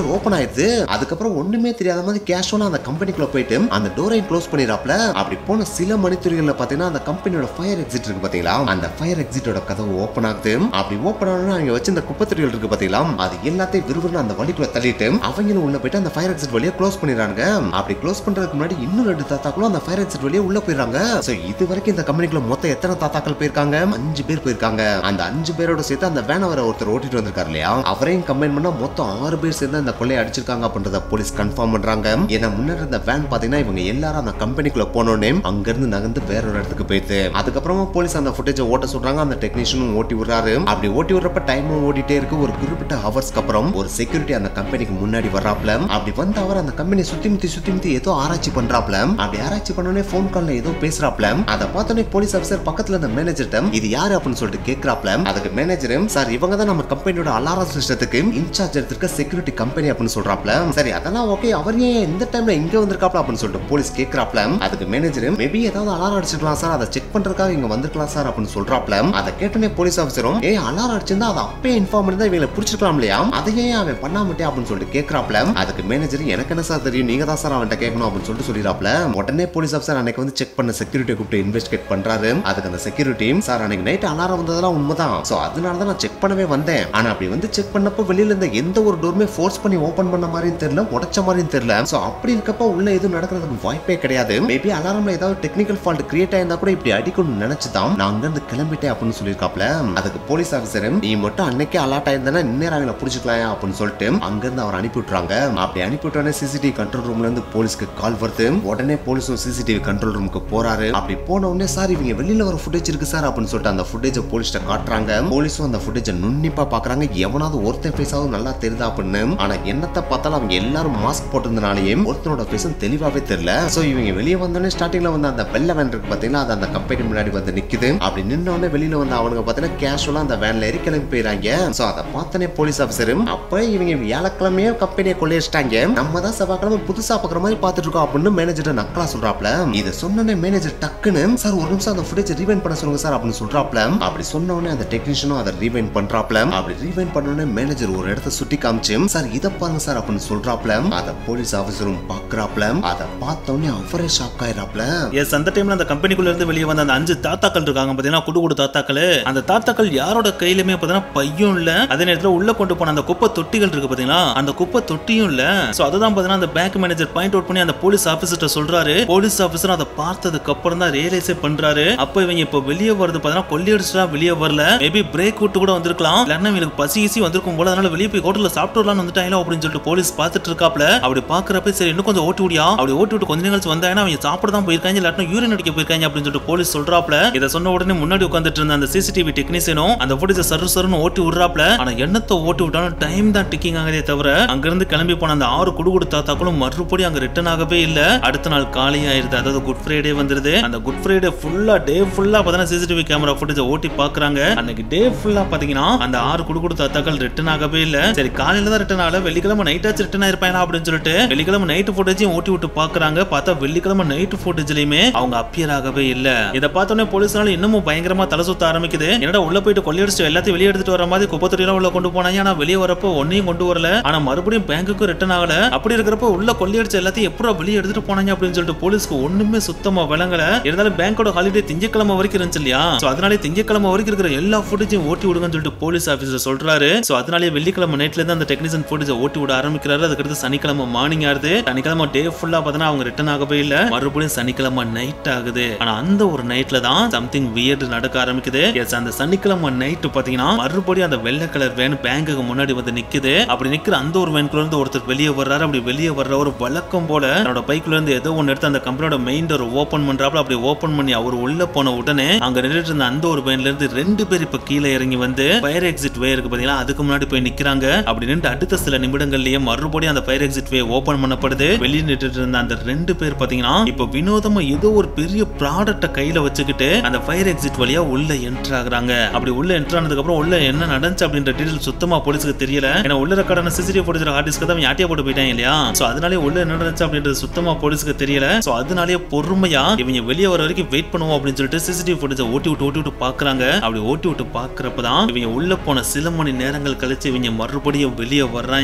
ஆயிடுது அதுக்கப்புறம் ஒண்ணுமே தெரியாத மாதிரி கேஷுவலா அந்த கம்பெனிக்குள்ள போயிட்டு அந்த டோரையும் க்ளோஸ் பண்ணிடுறாப்ல அப்படி போன சில மணித்துறைகள்ல பாத்தீங்கன்னா அந்த கம்பெனியோட ஃபயர் எக்ஸிட் இருக்கு பாத்தீங்களா அந்த ஃபயர் எக்ஸிட்டோட கதவு ஓப்பன் ஆகுது அப்படி ஓப்பன் ஆனா அவங்க வச்சு இந்த குப்பத்தொட்டிகள் இருக்கு பாத்தீங்களா அது எல்லாத்தையும் விறுவிறுன்னு அந்த வழிக்குள்ள தள்ளிட்டு அவங்களும் உள்ள போயிட்டு அந்த ஃபயர் எக்ஸிட் வழியா க்ளோஸ் பண்ணிடுறாங்க அப்படி க்ளோஸ் பண்றதுக்கு முன்னாடி இன்னும் ரெண்டு தாத்தாக்களும் அந்த ஃபயர் எக்ஸிட் வழியா உள்ள போயிடுறாங்க சோ இது வரைக்கும் இந்த கம்பெனிக்குள்ள மொத்தம் எத்தனை தாத்தாக்கள் போயிருக்காங்க அஞ்சு பேர் போயிருக்காங்க அந்த அஞ்சு பேரோட சேர்த்து அந்த வேன் அவரை ஒருத்தர் ஓட்டிட்டு வந்திருக்காரு இல்லையா அவரையும் கம்பைன் பண்ணா மொத்தம் ஆறு பேர் சேர்ந்து அந்த கொள்ளையை அடிச்சிருக்காங்க அப்படின்றத போலீஸ் கன்ஃபார்ம் பண்றாங்க ஏன்னா முன்னாடி இருந்த வேன் பாத்தீங்கன்னா இவங்க எல்லாரும் அந்த கம்பெனிக்குள்ள போனோடனே அங்க இருந்து நகர்ந்து வேற ஒரு இடத்துக்கு போயிடுது அதுக்கப்புறமா போலீஸ் அந்த ஃபுட்டேஜை ஓட்ட சொல்றாங்க அந்த டெக்னீஷியனும் ஓட்டி விடுறாரு அப்படி ஓட்டி விடுறப்ப டைமும் ஓடிட்டே இருக்கு ஒரு குறிப்பிட்ட ஹவர்ஸ்க்கு அப்புறம் ஒரு செக்யூரிட்டி அந்த கம்பெனிக்கு முன்னாடி வர்றாப்ல அப்படி வந்து அவர் அந்த கம்பெனி சுத்தி முத்தி சுத்தி முத்தி ஏதோ ஆராய்ச்சி பண்றாப்ல அப்படி ஆராய்ச்சி பண்ணோடனே ஃபோன் கால்ல ஏதோ பேசுறாப்ல அதை பார்த்தோன்னே போலீஸ் ஆஃபீஸர் பக்கத்துல இருந்த மேனேஜர்ட்ட இது யாரு அப்படின்னு சொல்லிட்டு கேக்குறாப்ல அதுக்கு மேனேஜர் சார் இவங்க தான் நம்ம கம்பெனியோட அலாரம் சிஸ்டத்துக்கு இன்சார்ஜ் எடுத்திருக்க செக்யூரிட்டி கம்பெனி அப்படின்னு சொல்றாப்ல சரி அதெல்லாம் ஓகே அவர் ஏன் இந்த டைம்ல இங்க வந்திருக்காப்ல அப்படின்னு சொல்லிட்டு போலீஸ் கேக்குறாப்ல அதுக்கு மேனேஜர் மேபி ஏதாவது அலாரம் அடிச்சிருக்கலாம் சார் அதை செக் பண்றதுக்காக இங்க வந்திருக்கலாம் சார் அப்படின்னு சொல்றாப்ல அதை கேட்டோன்னே போலீஸ் ஆஃபீஸரும் ஏ அலாரம் அடிச்சிருந்தா அதை அப்பயே இன்ஃபார்ம் பண்ணி தான் இவங்களை பிடிச்சிருக்கலாம் இல்லையா அதையே அவன் பண்ணாமட்டே அப்படின்னு சொல்லிட்டு கேக்குறாப்ல அதுக்கு மேனேஜர் எனக்கு என்ன சார் தெரியும் நீங்க தான் சார் அவன்கிட்ட கேட்கணும் அப்படின்னு சொல்லிட்டு சொல்லிடுறாப்ல உடனே போலீஸ் ஆஃபீஸர் அன்னைக்கு வந்து செக் பண்ண செக்யூரிட்டி கூப்பிட்டு இன்வெஸ்டிகேட் பண்றாரு அதுக்கு அந்த செக்யூரிட்டி சார் அன்னைக்கு நைட் அலாரம் வந்ததெல்லாம் உண்மைதான் சோ அதனால தான் நான் செக் பண்ணவே வந்தேன் ஆனா அப்படி வந்து செக் பண்ணப்போ வெளியில இருந்த எந்த ஒரு டோருமே ஃபோர்ஸ் பண்ணி ஓபன் பண்ண மாதிரியும் தெரியல உடைச்ச மாதிரியும் தெரியல சோ அப்படி இருக்கப்ப உள்ள எதுவும் நடக்கிறதுக்கு வாய்ப்பே கிடையாது மேபி அலாரம்ல ஏதாவது டெக்னிக்கல் ஃபால்ட் கிரியேட் ஆயிருந்தா கூட இப்படி அடிக்கணும்னு நினைச்சுதான் நான் அங்க இருந்து கிளம்பிட்டேன் அப்படின்னு சொல்லியிருக்காப்ல அதுக்கு போலீஸ் ஆஃபீஸர் நீ மட்டும் அன்னைக்கே அலர்ட் ஆயிருந்தா இந்நேரம் அவங்களை பிடிச்சிக்கலாம் அப்படின்னு சொல்லிட்டு அங்க இருந்து அவர் அனுப்பி விட்டுறாங்க அப்படி அனுப்பி விட்டோடனே சிசிடிவி கண்ட்ரோல் ரூம்ல இருந்து போலீஸ்க்கு கால் வருது உடனே போலீஸும் சிசிடிவி கண்ட்ரோல் ரூமுக்கு போறாரு அப்படி போன உடனே சார் இவங்க வெளியில ஒரு ஃபுட்டேஜ் இருக்கு சார் அப்படின்னு சொல்லிட்டு அந்த ஃபுட்டேஜை போலீஸ்ட்ட காட்டுறாங்க போலீஸும் அந்த ஃபுட்டேஜை நுண்ணிப்பா பாக்குறாங்க எவனாவது ஒருத்தன் ஃபேஸாவது நல்லா தெரியுதா அப்படின்னு ஆனா என்னத்தை பார்த்தாலும் அவங்க எல்லாரும் மாஸ்க் போட்டிருந்தனாலேயே ஒருத்தனோட ஃபேஸும் தெளிவாவே தெரியல சோ இவங்க வெளியே வந்தோடனே ஸ்டார்டிங்ல வந்து அந்த வெள்ளை வேன் இருக்கு பாத்தீங்கன்னா அது அந்த கம்பெனி முன்னாடி வந்து நிக்குது அப்படி நின்ன உடனே வெளியில வந்து அவனுங்க பாத்தீங்கன்னா கேஷுவலா அந்த வேன்ல ஏறி கிளம்பி போயிறாங்க சோ அதை பார்த்தனே போலீஸ் ஆஃபீஸர் அப்ப இவங்க வியாழக்கிழமையே கம்பெனியை கொள்ளையடிச்சிட்டாங்க நம்ம தான் செவ்வாய்க்கிழமை புதுசா பாக்குற மாதிரி பார்த்துட்டு இருக்கோம் அப்படின்னு மேனேஜர் நக்கலா சொல்றாப்ல இதை சொன்னோடனே மேனேஜர் டக்குன்னு சார் ஒரு நிமிஷம் அந்த ஃபுட்டேஜ் ரீவைண்ட் பண்ண சொல்லுங்க சார் அப்படின்னு சொல்றாப்ல அப்படி சொன்ன உடனே அந்த டெக்னீஷியனும் அதை ரீவைண்ட் பண்றாப்ல அப்படி ரீவைண்ட் பண்ண உடனே மேனேஜர் ஒரு இடத்த சுட்டி காமிச்சு சார் இதை பாருங்க சார் அப்படின்னு சொல்றாப்ல அதை போலீஸ் ஆபீசரும் பாக்குறாப்ல அதை பார்த்த உடனே அவரே ஷாக் ஆயிராப்ல எஸ் அந்த டைம்ல அந்த கம்பெனிக்குள்ள இருந்து வெளியே வந்த அந்த அஞ்சு தாத்தாக்கள் இருக்காங்க பாத்தீங்கன்னா குடு குடு தாத்தாக்கள் அந்த தாத்தாக்கள் யாரோட கையிலுமே பாத்தீங்கன்னா பையும் இல்ல அதே நேரத்துல உள்ள கொண்டு போன அந்த குப்பை தொட்டிகள் இருக்கு பாத்தீங்களா அந்த குப்பை தொட்டியும் இல்ல சோ அதுதான் பாத்தீங்கன்னா அந்த பேங்க் மேனேஜர் பாயிண்ட் அவுட் பண்ணி அந்த போலீஸ் ஆபீசர்ட்ட சொல்றாரு போலீஸ் ஆபீசர் அதை பார்த்ததுக்கு அப்புறம் தான் ரியலைஸே பண்றாரு அப்ப இவங்க இப்ப வெளியே வருது பாத்தீங்கன்னா கொள்ளையடிச்சா வெளியே வரல மேபி பிரேக் விட்டு கூட வந்திருக்கலாம் இல்லன்னா இவங்களுக்கு பசி ஈசி வந்திருக்கும் போல அதனால வெளியே போய் ஹோட்டல்ல சாப்பிட்டு வரலாம்னு வந்துட்டாங்களோ அப்படின்னு சொல்லிட்டு போலீஸ் பார்த்துட்டு இருக்காப்ல அப்படி பாக்குறப்ப சரி இன்னும் கொஞ்சம் ஓட்டி விடியா அப்படி ஓட்டி விட்டு கொஞ்ச நேரம் கழிச்சு வந்தாங்கன்னா அவங்க சாப்பிட தான் போயிருக்காங்க இல்லாட்டினா யூரின் அடிக்க போயிருக்காங்க அப்படின்னு சொல்லிட்டு போலீஸ் சொல்றாப்ல இதை சொன்ன உடனே முன்னாடி உட்காந்துட்டு இருந்த அந்த சிசிடிவி டெக்னீஷியனும் அந்த ஃபுட்டேஜ் சரு சருன்னு ஓட்டி விடுறாப்ல ஆனா எண்ணத்தை ஓட்டி விட்டாலும் டைம் தான் டிக்கிங் ஆகுதே தவிர அங்கிருந்து கிளம்பி போன அந்த ஆறு குடுகுடு தாத்தாக்களும் மறுபடியும் அங்க ரிட்டர்ன் ஆகவே இல்ல அடுத்த நாள் காலி ஆயிருது அதாவது குட் ஃப்ரைடே வந்துருது அந்த குட் ஃப்ரைடே ஃபுல்லா டே ஃபுல்லா பார்த்தீங்கன்னா சிசிடிவி கேமரா ஃபுட்டேஜ் ஓட்டி பாக்குறாங்க அன்னைக்கு டே ஃபுல்லா பாத்தீங்கன்னா அந்த ஆறு குடுகுடு தாத்தாக்கள் ரிட்டர்ன் ஆகவே இல்ல சரி காலையில தான் ரிட்டர்ன் ஆகல வெள்ளிக்கிழமை நைட்டாச்சு ரிட்டர்ன் ஆயிருப்பாங்க அப்படின்னு சொல்லிட்டு வெள்ளிக்கிழமை நைட் ஃபுட்டேஜையும் ஓட்டி விட்டு பாக்குறாங்க பார்த்தா வெள்ளிக்கிழமை நைட் ஃபுட்டேஜ்லயுமே அவங்க அப்பியர் ஆகவே இல்ல இதை பார்த்தோன்னே போலீஸ்னால இன்னமும் பயங்கரமா தலை சுத்த ஆரம்பிக்குது என்னடா உள்ள போயிட்டு கொள்ளையடிச்சு எல்லாத்தையும் வெளியே எடுத்துட்டு வர மாதிரி குப்பத்தொட்டிலாம் உள்ள கொண்டு போனாங்க ஆனா வெளியே வரப்போ ஒன்னையும் கொண்டு வரல ஆனா மறுபடியும் பேங்குக்கும் ரிட்டர்ன் ஆகல அப்படி இருக்கிறப்ப உள்ள கொள்ளையடிச்ச எல்லாத்தையும் எப்பறம் வெளியே எடுத்துட்டு போனாங்க அப்படின்னு சொல்லிட்டு போலீஸ்க்கு ஒண்ணுமே சுத்தமா விளங்கல இருந்தாலும் பேங்கோட ஹாலிடே திங்கக்கிழமை வரைக்கும் இருந்துச்சு இல்லையா சோ அதனாலே திங்கக்கிழமை வரைக்கும் இருக்கிற எல்லா ஃபுட்டேஜையும் ஓட்டி விடுங்கன்னு சொல்லிட்டு போலீஸ் ஆபீசர் சொல்றாரு சோ அதனாலே வெள்ளிக்கிழமை நைட்ல இருந்து அந்த டெக்னீஷியன் ஃபுட்டேஜ் ஓட்டி விட ஆரம்பிக்கிறாரு அதுக்கடுத்து சனிக்கிழமை மார்னிங் ஆகுது சனிக்கிழமை டே ஃபுல்லா பார்த்தா அவங்க ரிட்டர்ன் ஆகவே இல்ல மறுபடியும் சனிக்கிழமை நைட் ஆகுது ஆனா அந்த ஒரு நைட்ல தான் சம்திங் வியர்டு நடக்க ஆரம்பிக்குது எஸ் அந்த சனிக்கிழமை நைட் பாத்தீங்கன்னா மறுபடியும் அந்த வெள்ளை கலர் வேன் பேங்குக்கு முன்னாடி வந்து நிக்குது அப்படி நிக்கிற அந்த ஒரு வேன்குள்ள இருந்து ஒருத்தர் வெளியே வர்றாரு அப்படி வெளியே வர்ற ஒரு வழக்கம் போல தன்னோட பைக்ல இருந்து ஏதோ ஒன்னு எடுத்து அந்த கம்பெனியோட மெயின் டோர் ஓபன் பண்றாப்ல அப்படி ஓபன் பண்ணி அவர் உள்ள போன உடனே அங்க நின்றுட்டு இருந்த அந்த ஒரு வேன்ல இருந்து ரெண்டு பேர் இப்ப கீழே இறங்கி வந்து ஃபயர் எக்ஸிட் வே இருக்கு பாத்தீங்களா அதுக்கு முன்னாடி போய் நிக்கிறாங்க அப்படி நின்று அடுத்த சில நிமிடங்கள்லயே மறுபடியும் அந்த ஃபயர் எக்ஸிட் வே ஓபன் பண்ணப்படுது வெளியே நின்றுட்டு இருந்த அந்த ரெண்டு பேர் பாத்தீங்கன்னா இப்ப வினோதமா ஏதோ ஒரு பெரிய ப்ராடக்ட கையில வச்சுக்கிட்டு அந்த ஃபயர் எக்ஸிட் வழியா உள்ள என்டர் ஆகுறாங்க அப்படி உள்ள என்டர் ஆனதுக்கு அப்புறம் உள்ள என்ன நடந்துச்சு அப்படின்ற டீடைல் சுத்தமா போலீஸ்க்கு தெரியல ஏன்னா உள்ள ரெக்கார்டான சிசிடிவி போட்டு ஹார்ட் டிஸ்க் தான் யாட்டியா போட்டு போயிட்டாங்க இல்லையா சோ அதனாலே உள்ள என்ன நடந்துச்சு அப்படின்றது சுத்தமா போலீஸ்க்கு தெரியல சோ அதனாலே பொறுமையா இவங்க வெளியே வர வரைக்கும் வெயிட் பண்ணுவோம் அப்படின்னு சொல்லிட்டு சிசிடிவி ஃபுட்டேஜ் ஓட்டி விட்டு ஓட்டி விட்டு பாக்குறாங்க அப்படி ஓட்டி விட்டு பாக்குறப்பதான் இவங்க உள்ள போன சில மணி நேரங்கள் கழிச்சு இவங்க மறுபடியும் வெளியே வர்றாங்க அப்படி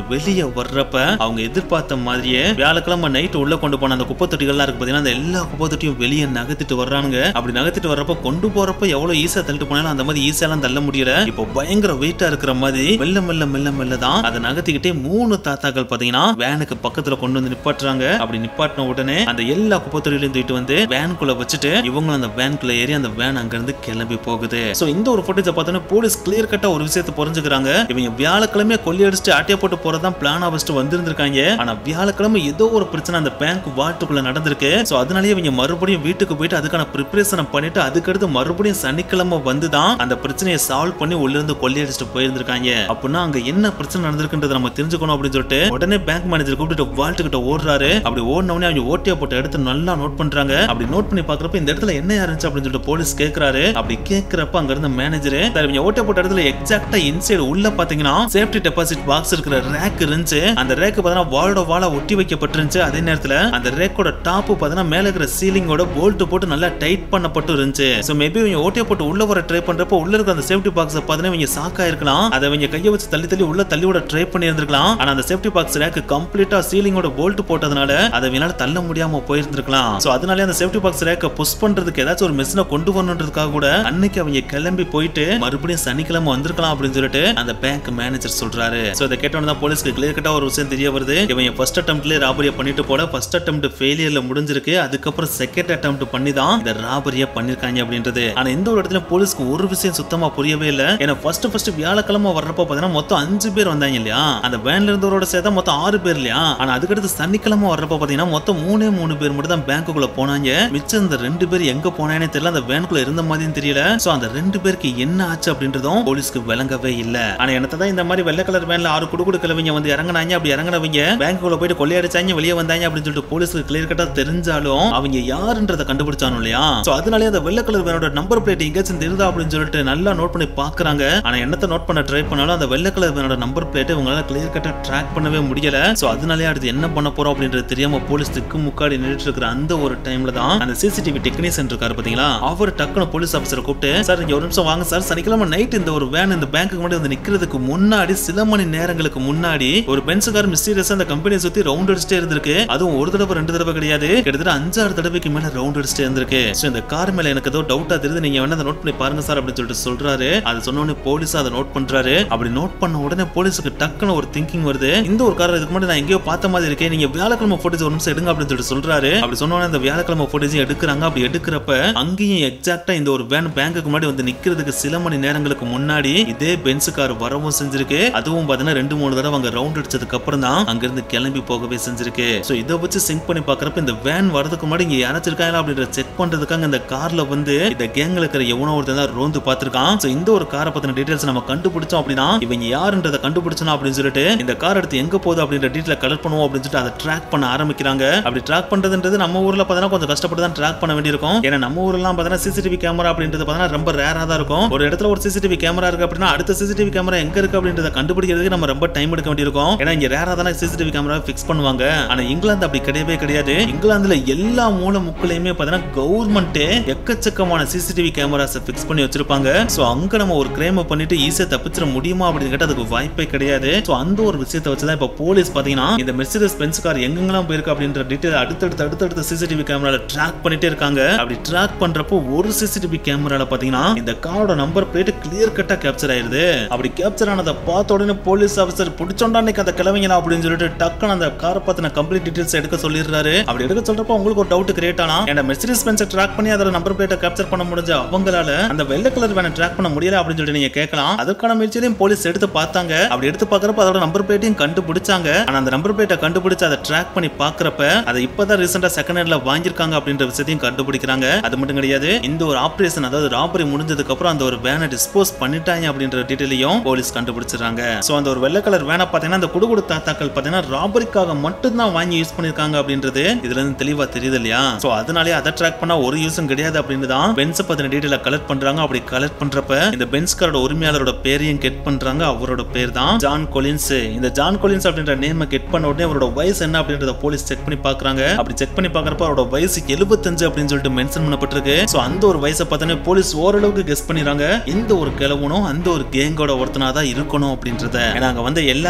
வெளியே வர்றப்ப அவங்க எதிர்பார்த்த மாதிரியே வியாழக்கிழமை நைட் உள்ள கொண்டு போன அந்த குப்பை தொட்டிகள்லாம் இருக்கு பாத்தீங்கன்னா அந்த எல்லா குப்பை தொட்டியும் வெளியே நகர்த்திட்டு வர்றாங்க அப்படி நகர்த்திட்டு வர்றப்ப கொண்டு போறப்ப எவ்வளவு ஈஸியா தள்ளிட்டு போனாலும் அந்த மாதிரி ஈஸியாலாம் தள்ள முடியல இப்போ பயங்கர வெயிட்டா இருக்கிற மாதிரி மெல்ல மெல்ல மெல்ல மெல்ல தான் அதை நகர்த்திக்கிட்டே மூணு தாத்தாக்கள் பாத்தீங்கன்னா வேனுக்கு பக்கத்துல கொண்டு வந்து நிப்பாட்டுறாங்க அப்படி நிப்பாட்டின உடனே அந்த எல்லா குப்பை தொட்டிலையும் தூக்கிட்டு வந்து வேனுக்குள்ள வச்சுட்டு இவங்களும் அந்த வேனுக்குள்ள ஏறி அந்த வேன் அங்க இருந்து கிளம்பி போகுது சோ இந்த ஒரு ஃபுட்டேஜை பார்த்தோன்னா போலீஸ் கிளியர் கட்டா ஒரு விஷயத்தை புரிஞ்சுக்கிறாங்க இவங்க வியாழக்கிழமை கொள்ளையடிச்சுட்டு ஆட்டிய போட்டு போறதான் பிளான் வச்சுட்டு வந்திருந்திருக்காங்க ஆனா வியாழக்கிழமை ஏதோ ஒரு பிரச்சனை அந்த பேங்க் வாட்டுக்குள்ள நடந்திருக்கு சோ அதனாலேயே இவங்க மறுபடியும் வீட்டுக்கு போயிட்டு அதுக்கான ப்ரிப்பரேஷனை பண்ணிட்டு அதுக்கடுத்து மறுபடியும் சனிக்கிழமை வந்து தான் அந்த பிரச்சனையை சால்வ் பண்ணி உள்ள இருந்து கொள்ளையடிச்சுட்டு போயிருந்திருக்காங்க அப்படின்னா அங்க என்ன பிரச்சனை நடந்திருக்குன்றதை நம்ம தெரிஞ்சுக்கணும் அப்படின்னு சொல்லிட்டு உடனே பேங்க் மேனேஜர் கூப்பிட்டு வால்ட்டு கிட்ட ஓடுறாரு அப்படி ஓடின உடனே அவங்க ஓட்டியா போட்டு எடுத்து நல்லா நோட் பண்றாங்க அப்படி நோட் பண்ணி பாக்குறப்ப இந்த இடத்துல என்ன இருந்துச்சு அப்படின்னு சொல்லிட்டு போலீஸ் கேக்குறாரு அப்படி கேக்குறப்ப அங்க இருந்த மேனேஜர் சார் இவங்க ஓட்டியா போட்ட இடத்துல எக்ஸாக்டா இன்சைடு உள்ள பாத்தீங்கன்னா சேஃப்டி டெபாசிட் பாக்ஸ் இருக்கிற ரேக் இருந்துச்சு அந்த ரேக் பாத்தீங்கன்னா வாலோட வாழ ஒட்டி வைக்கப்பட்டிருந்துச்சு அதே நேரத்துல அந்த ரேக்கோட டாப் பாத்தீங்கன்னா மேல இருக்கிற சீலிங்கோட போல்ட் போட்டு நல்லா டைட் பண்ணப்பட்டு இருந்துச்சு சோ மேபி இவங்க ஓட்டியா போட்டு உள்ள வர ட்ரை பண்றப்ப உள்ள இருக்கிற அந்த சேஃப்டி பாக்ஸ் பாத்தீங்கன்னா இவங்க சாக்கா இருக்கலாம் அதை இவங்க கையை வச்சு தள்ளி தள்ளி உள்ள தள்ளி விட ட்ரை பண்ணி இருந்திருக்கலாம் ஆனா அந்த சேஃப்டி பாக்ஸ் ரேக் கம்ப்ளீட்டா சீலிங்கோட போல்ட் போட்டதுனால அதை இவனால தள்ள முடியாம போயிருந்திருக்கலாம் சோ அதனால அந்த சேஃப்டி பாக்ஸ் ரேக்க புஷ் பண்றதுக்கு ஏதாச்சும் ஒரு மெஷினை கொண்டு வரணுன்றதுக்காக கூட அன்னைக்கு அவங்க கிளம்பி போயிட்டு மறுபடியும் சனிக்கிழமை வந்திருக்கலாம் அப்படின்னு சொல்லிட்டு அந்த பேங்க் மேனேஜர் சொல்றாரு சோ இதை கேட்டவன தான் போலீஸ்க்கு கிளியர் கட்டா ஒரு விஷயம் தெரிய வருது இவங்க ஃபர்ஸ்ட் அட்டம்ப்ட்ல ராபரியை பண்ணிட்டு போல ஃபர்ஸ்ட் அட்டம்ப்ட் ஃபெயிலியர்ல முடிஞ்சிருக்கு அதுக்கப்புறம் செகண்ட் அட்டம்ப்ட் பண்ணி தான் இந்த ராபரியை பண்ணிருக்காங்க அப்படின்றது ஆனா இந்த ஒரு இடத்துல போலீஸ்க்கு ஒரு விஷயம் சுத்தமா புரியவே இல்ல ஏன்னா ஃபர்ஸ்ட் ஃபர்ஸ்ட் வியாழக்கிழமை வர்றப்ப பாத்தீங்கன்னா மொத்தம் அஞ்சு பேர் வந்தாங்க இல்லையா அந்த வேன்ல இருந்தவரோட சேர்த்தா மொத்தம் ஆறு பேர் இல்லையா ஆனா அதுக்கடுத்து சனிக்கிழமை வர்றப்ப பாத்தீங்கன்னா மொத்தம் மூணே மூணு பேர் மட்டும் தான் பேங்க்குள்ள போனாங்க மிச்சம் இந்த ரெண்டு பேர் எங்க போனானே தெரியல அந்த வேனுக்குள்ள இருந்த மாதிரியும் தெரியல சோ அந்த ரெண்டு பேருக்கு என்ன ஆச்சு அப்படின்றதும் போலீஸ்க்கு விளங்கவே இல்ல ஆனா எனக்கு தான் இந்த மாதிரி வெள்ளை கலர் வேன்ல ஆறு குடுகுடு கிழவிங்க வந்து இறங்குனாங்க அப்படி இறங்குனவங்க பேங்க்குள்ள போயிட்டு கொள்ளையடிச்சாங்க வெளியே வந்தாங்க அப்படின்னு சொல்லிட்டு போலீஸ்க்கு கிளியர் கட்டா தெரிஞ்சாலும் அவங்க யாருன்றதை கண்டுபிடிச்சானு இல்லையா சோ அதனாலே அந்த வெள்ளை கலர் வேனோட நம்பர் பிளேட் எங்கேயாச்சும் தெரியுதா அப்படின்னு சொல்லிட்டு நல்லா நோட் பண்ணி பாக்குறாங்க ஆனா என்னத்தை நோட் பண்ண ட்ரை பண்ணாலும் அந்த வெள்ளை கலர் வேனோட நம்பர் பிளேட் இவங்களால கிளியர் கட்டா ட்ராக் பண்ணவே முடியல சோ அதனாலே அடுத்து என்ன பண்ண போறோம் அப்படின்றது தெரியாம போலீஸ் திக்கு முக்காடி நின்றுட்டு இருக்கிற அந்த ஒரு டைம்ல தான் அந்த சிசிடிவி டெக்னீஷியன் இருக்காரு பாத்தீங்களா அவர் டக்குனு போலீஸ் ஆஃபீஸரை கூப்பிட்டு சார் இங்க ஒரு நிமிஷம் வாங்க சார் சனிக்கிழமை நைட் இந்த ஒரு வேன் இந்த பேங்க்கு முன்னாடி வந்து நிக்கிறதுக்கு முன்னாடி சில மணி நேரங்களுக்கு முன்னாடி ஒரு பென்ஸுக்கார் மிஸ்டீரியஸ் அந்த கம்பெனியை சுத்தி ரவுண்ட் அடிச்சுட்டே இருந்திருக்கு அதுவும் ஒரு தடவை ரெண்டு தடவை கிடையாது கிட்டத்தட்ட அஞ்சாறு தடவைக்கு மேல ரவுண்ட் அடிச்சுட்டே இருந்திருக்கு சோ இந்த கார் மேல எனக்கு ஏதோ டவுட்டா தெரியுது நீங்க வேணா அதை நோட் பண்ணி பாருங்க சார் அப்படின்னு சொல்லிட்டு சொல்றாரு அது சொன்ன உடனே போலீஸ் அதை நோட் பண்றாரு அப்படி நோட் பண்ண உடனே போலீஸுக்கு டக்குன்னு ஒரு திங்கிங் வருது இந்த ஒரு கார் இதுக்கு முன்னாடி நான் எங்கேயோ பார்த்த மாதிரி இருக்கேன் நீங்க வியாழக்கிழமை போட்டோஸ் ஒரு நிமிஷம் எடுங்க அப்படின்னு சொல்லிட்டு சொல்றாரு அப்படி சொன்ன உடனே அந்த வியாழக்கிழமை போட்டோஸ் எடுக்கிறாங்க அப்படி எடுக்கிறப்ப அங்கேயும் எக்ஸாக்டா இந்த ஒரு வேன் பேங்குக்கு முன்னாடி வந்து நிக்கிறதுக்கு சில மணி நேரங்களுக்கு முன்னாடி இதே பென்ஸ் கார் வரவும் செஞ்சிருக்கு அதுவும் பாத்தீங்கன்னா ரெண்டு மூணு தடவை அங்க ரவுண்ட் அடிச்சதுக்கு அப்புறம் தான் அங்கிருந்து கிளம்பி போகவே செஞ்சிருக்கு சோ இதை வச்சு சிங்க் பண்ணி பாக்குறப்ப இந்த வேன் வரதுக்கு முன்னாடி இங்க யாராச்சும் இருக்காங்களா அப்படின்ற செக் பண்றதுக்காக இந்த கார்ல வந்து இந்த கேங்ல இருக்கிற எவனோ ஒருத்தன் தான் ரோந்து பார்த்திருக்கான் சோ இந்த ஒரு காரை பத்தின டீடைல்ஸ் நம்ம கண்டுபிடிச்சோம் அப்படின்னா இவங்க யாருன்றதை கண்டுபிடிச்சோம் அப்படின்னு சொல்லிட்டு இந்த கார் எடுத்து எங்க போகுது அப்படின்ற டீட்டெயில் கலெக்ட் பண்ணுவோம் அப்படின்னு சொல்லிட்டு அதை ட்ராக் பண்ண ஆரம்பிக்கிறாங்க அப்படி ட்ராக் பண்றதுன்றது நம்ம ஊர்ல பார்த்தீங்கன்னா கொஞ்சம் கஷ்டப்பட்டு தான் ட்ராக் பண்ண வேண்டியிருக்கும் ஏன்னா நம்ம ஊர்லாம் பார்த்தீங்கன்னா சிசிடிவி கேமரா அப்படின்றது பார்த்தீங்கன்னா ரொம்ப ரேரா தான் இருக்கும் ஒரு இடத்துல ஒரு சிசிடிவி கேமரா இருக்கு அப்படின்னா அடுத்த சிசிடிவி கேமரா எங்க இருக்கு அப்படின்றத கண்டுபிடிக்கிறதுக்கு நம்ம ரொம்ப டைம் எடுக்க வேண்டியிருக்கும் ஏன்னா இங்க ரேரா தானே சிசிடிவி கேமரா ஃபிக்ஸ் பண்ணுவாங்க ஆனா இங்கிலாந்து அப்படி கிடையவே கிடையாது இங்கிலாந்துல எல்லா மூல முக்குலையுமே பார்த்தீங்கன்னா கவர்மெண்ட்டே எக்கச்சக்கமான சிசிடிவி கேமராஸ் ஃபிக்ஸ் பண்ணி வச்சிருப்பாங்க சோ அங்க நம்ம ஒரு கிரைம் பண்ணிட்டு ஈஸியா தப்பிச்சிட முடியுமா அப்படின்னு கேட்டா அதுக்கு வாய்ப்பே கிடையாது சோ அந்த ஒரு விஷயத்தை வச்சுதான் இப்ப போலீஸ் பாத்தீங்கன்னா இந்த மெர்சிடஸ் பென்ஸ் கார் எங்கெங்கெல்லாம் போயிருக்கு அப்படின்ற டீடைல் அடுத்தடுத்து அடுத்தடுத்த சிசிடிவி கேமரால ட்ராக் பண்ணிட்டே இருக்காங்க அப்படி ட்ராக் பண்றப்போ ஒரு சிசிடிவி கேமரால பாத்தீங்கன்னா இந்த காரோட நம்பர் பிளேட் கிளியர் கட்டா கேப்சர் ஆயிருது அப்படி கேப்சர் ஆனதை பார்த்த உடனே போலீஸ் ஆஃபீஸர் பிடிச்சோண்டா அன்னைக்கு அந்த கிளம்பிங்களா அப்படின்னு சொல்லிட்டு டக்குன்னு அந்த காரை பத்தின கம்ப்ளீட் டீடைல்ஸ் எடுக்க சொல்லிடுறாரு அப்படி எடுக்க சொல்றப்போ உங்களுக்கு ஒரு டவுட் கிரியேட் ஆனா என்ன மெர்சிடஸ் பென்ஸை ட்ராக் பண்ணி அதோட நம்பர் பிளேட்டை கேப்சர் பண்ண முடிஞ்ச அவங்களால அந்த வெள்ளை கலர் வேனை ட்ராக் பண்ண முடியல அப்படின்னு சொல்லிட்டு நீங்க கேட்கலாம் அதுக்கான முயற்சியிலையும் போலீஸ் எடுத்து பார்த்தாங்க அப்படி எடுத்து பார்க்கறப்ப அதோட நம்பர் பிளேட்டையும் கண்டுபிடிச்சாங்க ஆனா அந்த நம்பர் பிளேட்டை கண்டுபிடிச்சு அதை ட்ராக் பண்ணி பார்க்கறப்ப அதை இப்பதான் ரீசெண்டா செகண்ட் ஹேண்ட்ல வாங்கியிருக்காங்க அப்படின்ற விஷயத்தையும் கண்டுபிடிக்கிறாங்க அது மட்டும் கிடையாது இந்த ஒரு ஆபரேஷன் அதாவது ராபரி முடிஞ்சதுக்கு அப்புறம் அந்த ஒரு வேனை டிஸ்போஸ் பண்ணிட்டாங்க அப்படின்ற டீட்டெயிலையும் போலீஸ் கண்டுபிடிச்சிருக்காங்க சோ அந்த ஒரு வெள்ளை கலர் வேனை பாத்தீங்கன்னா அந்த குடுகுடு தாத்தாக்கள் பாத்தீங்கன்னா ராபரிக்காக மட்டும்தான் வாங்கி யூஸ் பண்ணிருக்காங்க அப்படின்றது இதுல இருந்து தெளிவா தெரியுது இல்லையா சோ அதனாலே அதை ட்ராக் பண்ணா ஒரு யூஸும் கிடையாது அப்படின்னு தான் பென்ஸ் பத்தின டீட்டெயில கலெக்ட் பண்றாங்க அப்படி கலெக்ட் பண்றப்ப இந்த பென்ஸ் காரோட உரிமையாளரோட பேரையும் கெட் பண்றாங்க அவரோட பேர் தான் ஜான் கொலின்ஸ் இந்த ஜான் கொலின்ஸ் அப்படின்ற நேமை கெட் பண்ண உடனே அவரோட வயசு என்ன அப்படின்றத போலீஸ் செக் பண்ணி பாக்குறாங்க அப்படி செக் பண்ணி பாக்குறப்ப அவரோட வயசு 75 அப்படின்னு சொல்லிட்டு மென்ஷன் பண்ணப்பட்டிருக்கு சோ அந்த ஒரு வயசை பார்த்தோன்னே போலீஸ் ஓரளவுக்கு கெஸ் பண்ணிடுறாங்க இந்த ஒரு கிழவனும் அந்த ஒரு கேங்கோட ஒருத்தனா தான் இருக்கணும் அப்படின்றத ஏன்னா அங்க வந்து எல்லா